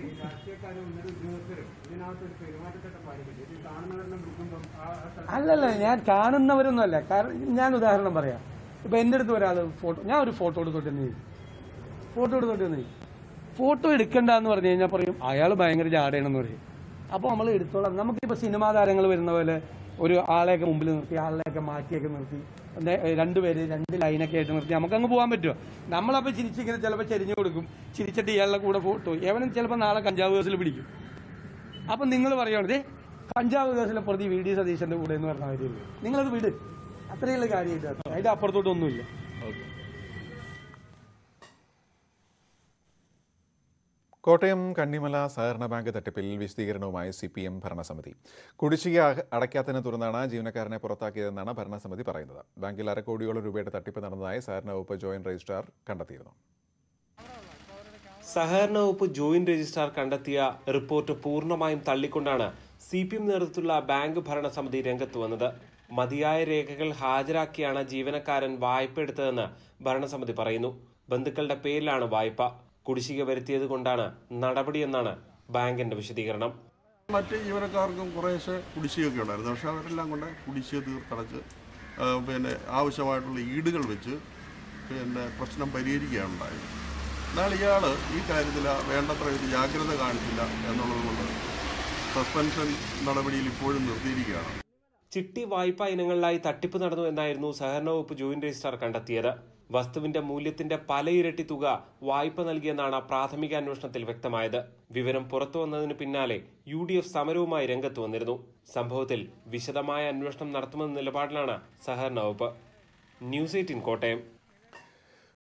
അല്ലല്ല ഞാൻ കാണുന്നവരൊന്നും അല്ല കാരണം ഞാൻ ഉദാഹരണം പറയാം ഇപ്പൊ എന്റെ അടുത്ത് ഒരാൾ ഫോട്ടോ ഞാൻ ഒരു ഫോട്ടോ എടുത്തോട്ടെ എന്ന് ചോദിക്കും. ഫോട്ടോ എടുത്തോട്ടെ എന്ന് ചോദിക്കും. ഫോട്ടോ എടുക്കണ്ടെന്ന് പറഞ്ഞു കഴിഞ്ഞാൽ പറയും അയാൾ ഭയങ്കര ജാടയാണെന്ന് പറയും അപ്പൊ നമ്മൾ എടുത്തോളാം നമുക്കിപ്പോ സിനിമാ താരങ്ങൾ വരുന്ന പോലെ ഒരു ആളെയൊക്കെ മുമ്പിൽ നിർത്തി ആളിനെയൊക്കെ മാറ്റിയൊക്കെ നിർത്തി എന്താ, ഏ, രണ്ടുപേര് രണ്ട് ലൈനൊക്കെ ആയിട്ട് നിർത്തി നമുക്ക് അങ്ങ് പോകാൻ പറ്റുമോ നമ്മളപ്പോ ചിരിച്ചിങ്ങനെ ചിലപ്പോൾ ചെരിഞ്ഞു കൊടുക്കും ചിരിച്ചിട്ട് ഇയാളുടെ കൂടെ ഫോട്ടോ എവനും ചിലപ്പോൾ നാളെ കഞ്ചാവ് കേസിൽ പിടിക്കും അപ്പൊ നിങ്ങൾ പറയുകയാണത് കഞ്ചാവ് കേസിലെ പ്രതി വി ഡി സതീശന്റെ കൂടെ എന്ന് പറഞ്ഞ കാര്യമില്ല നിങ്ങളത് വിട് അത്രയുള്ള കാര്യമില്ല അതിന്റെ അപ്പുറത്തോട്ടൊന്നുമില്ല കോട്ടയം കന്നിമല സഹകരണ ബാങ്ക് തട്ടിപ്പിൽ വിശദീകരണവുമായി സി പി എം ഭരണസമിതി കുടിശ്ശിക അക- അടയ്ക്കാത്തതിനെ തുടർന്നാണ് ജീവനക്കാരനെ പുറത്താക്കിയതെന്നാണ് ഭരണസമിതി പറയുന്നത് ബാങ്കിൽ അരക്കോടിയോളം രൂപയുടെ തട്ടിപ്പ് നടന്നതായി സഹകരണ വകുപ്പ് ജോയിന്റ് രജിസ്ട്രാർ കണ്ടെത്തിയിരുന്നു സഹകരണ വകുപ്പ് ജോയിന്റ് രജിസ്ട്രാർ കണ്ടെത്തിയ റിപ്പോർട്ട് പൂർണ്ണമായും തള്ളിക്കൊണ്ടാണ് സി പി എം നേതൃത്വത്തിലുള്ള ബാങ്ക് ഭരണസമിതി രംഗത്ത് വന്നത് മതിയായ രേഖകൾ ഹാജരാക്കിയാണ് ജീവനക്കാരൻ വായ്പ എടുത്തതെന്ന് ഭരണസമിതി പറയുന്നു ബന്ധുക്കളുടെ പേരിലാണ് വായ്പ കുടിശ്ശിക വരുത്തിയത് കൊണ്ടാണ് നടപടിയെന്നാണ് ബാങ്കിന്റെ വിശദീകരണം മറ്റ് ജീവനക്കാർക്കും കുറേശ്ശെ കുടിശ്ശികയൊക്കെ ഉണ്ടായിരുന്നു പക്ഷെ അവരെല്ലാം കൊണ്ട് കുടിശ്ശിക തീർത്തടച്ച് ആ, പിന്നെ ആവശ്യമായിട്ടുള്ള ഈടുകൾ വെച്ച് പിന്നെ പ്രശ്നം പരിഹരിക്കുകയാണ് ഉണ്ടായത് എന്നാൽ ഇയാൾ ഈ കാര്യത്തിൽ വേണ്ടത്ര ഒരു ജാഗ്രത കാണിച്ചില്ല എന്നുള്ളത് കൊണ്ട് സസ്പെൻഷൻ നടപടിയിൽ ഇപ്പോഴും നിർത്തിയിരിക്കുകയാണ് ചിട്ടി വായ്പാ ഇനങ്ങളിലായി തട്ടിപ്പ് നടന്നു എന്നായിരുന്നു സഹകരണ വകുപ്പ് ജോയിന്റ് രജിസ്ട്രാർ കണ്ടെത്തിയത് വസ്തുവിന്റെ മൂല്യത്തിന്റെ പലയിരട്ടി തുക വായ്പ നൽകിയെന്നാണ് പ്രാഥമിക അന്വേഷണത്തിൽ വ്യക്തമായത് വിവരം പുറത്തു വന്നതിന് പിന്നാലെ യു ഡി എഫ് സമരവുമായി രംഗത്ത് വന്നിരുന്നു സംഭവത്തിൽ വിശദമായ അന്വേഷണം നടത്തുമെന്ന നിലപാടിലാണ് സഹകരണ വകുപ്പ് ന്യൂസ് എയ്റ്റീൻ കോട്ടയം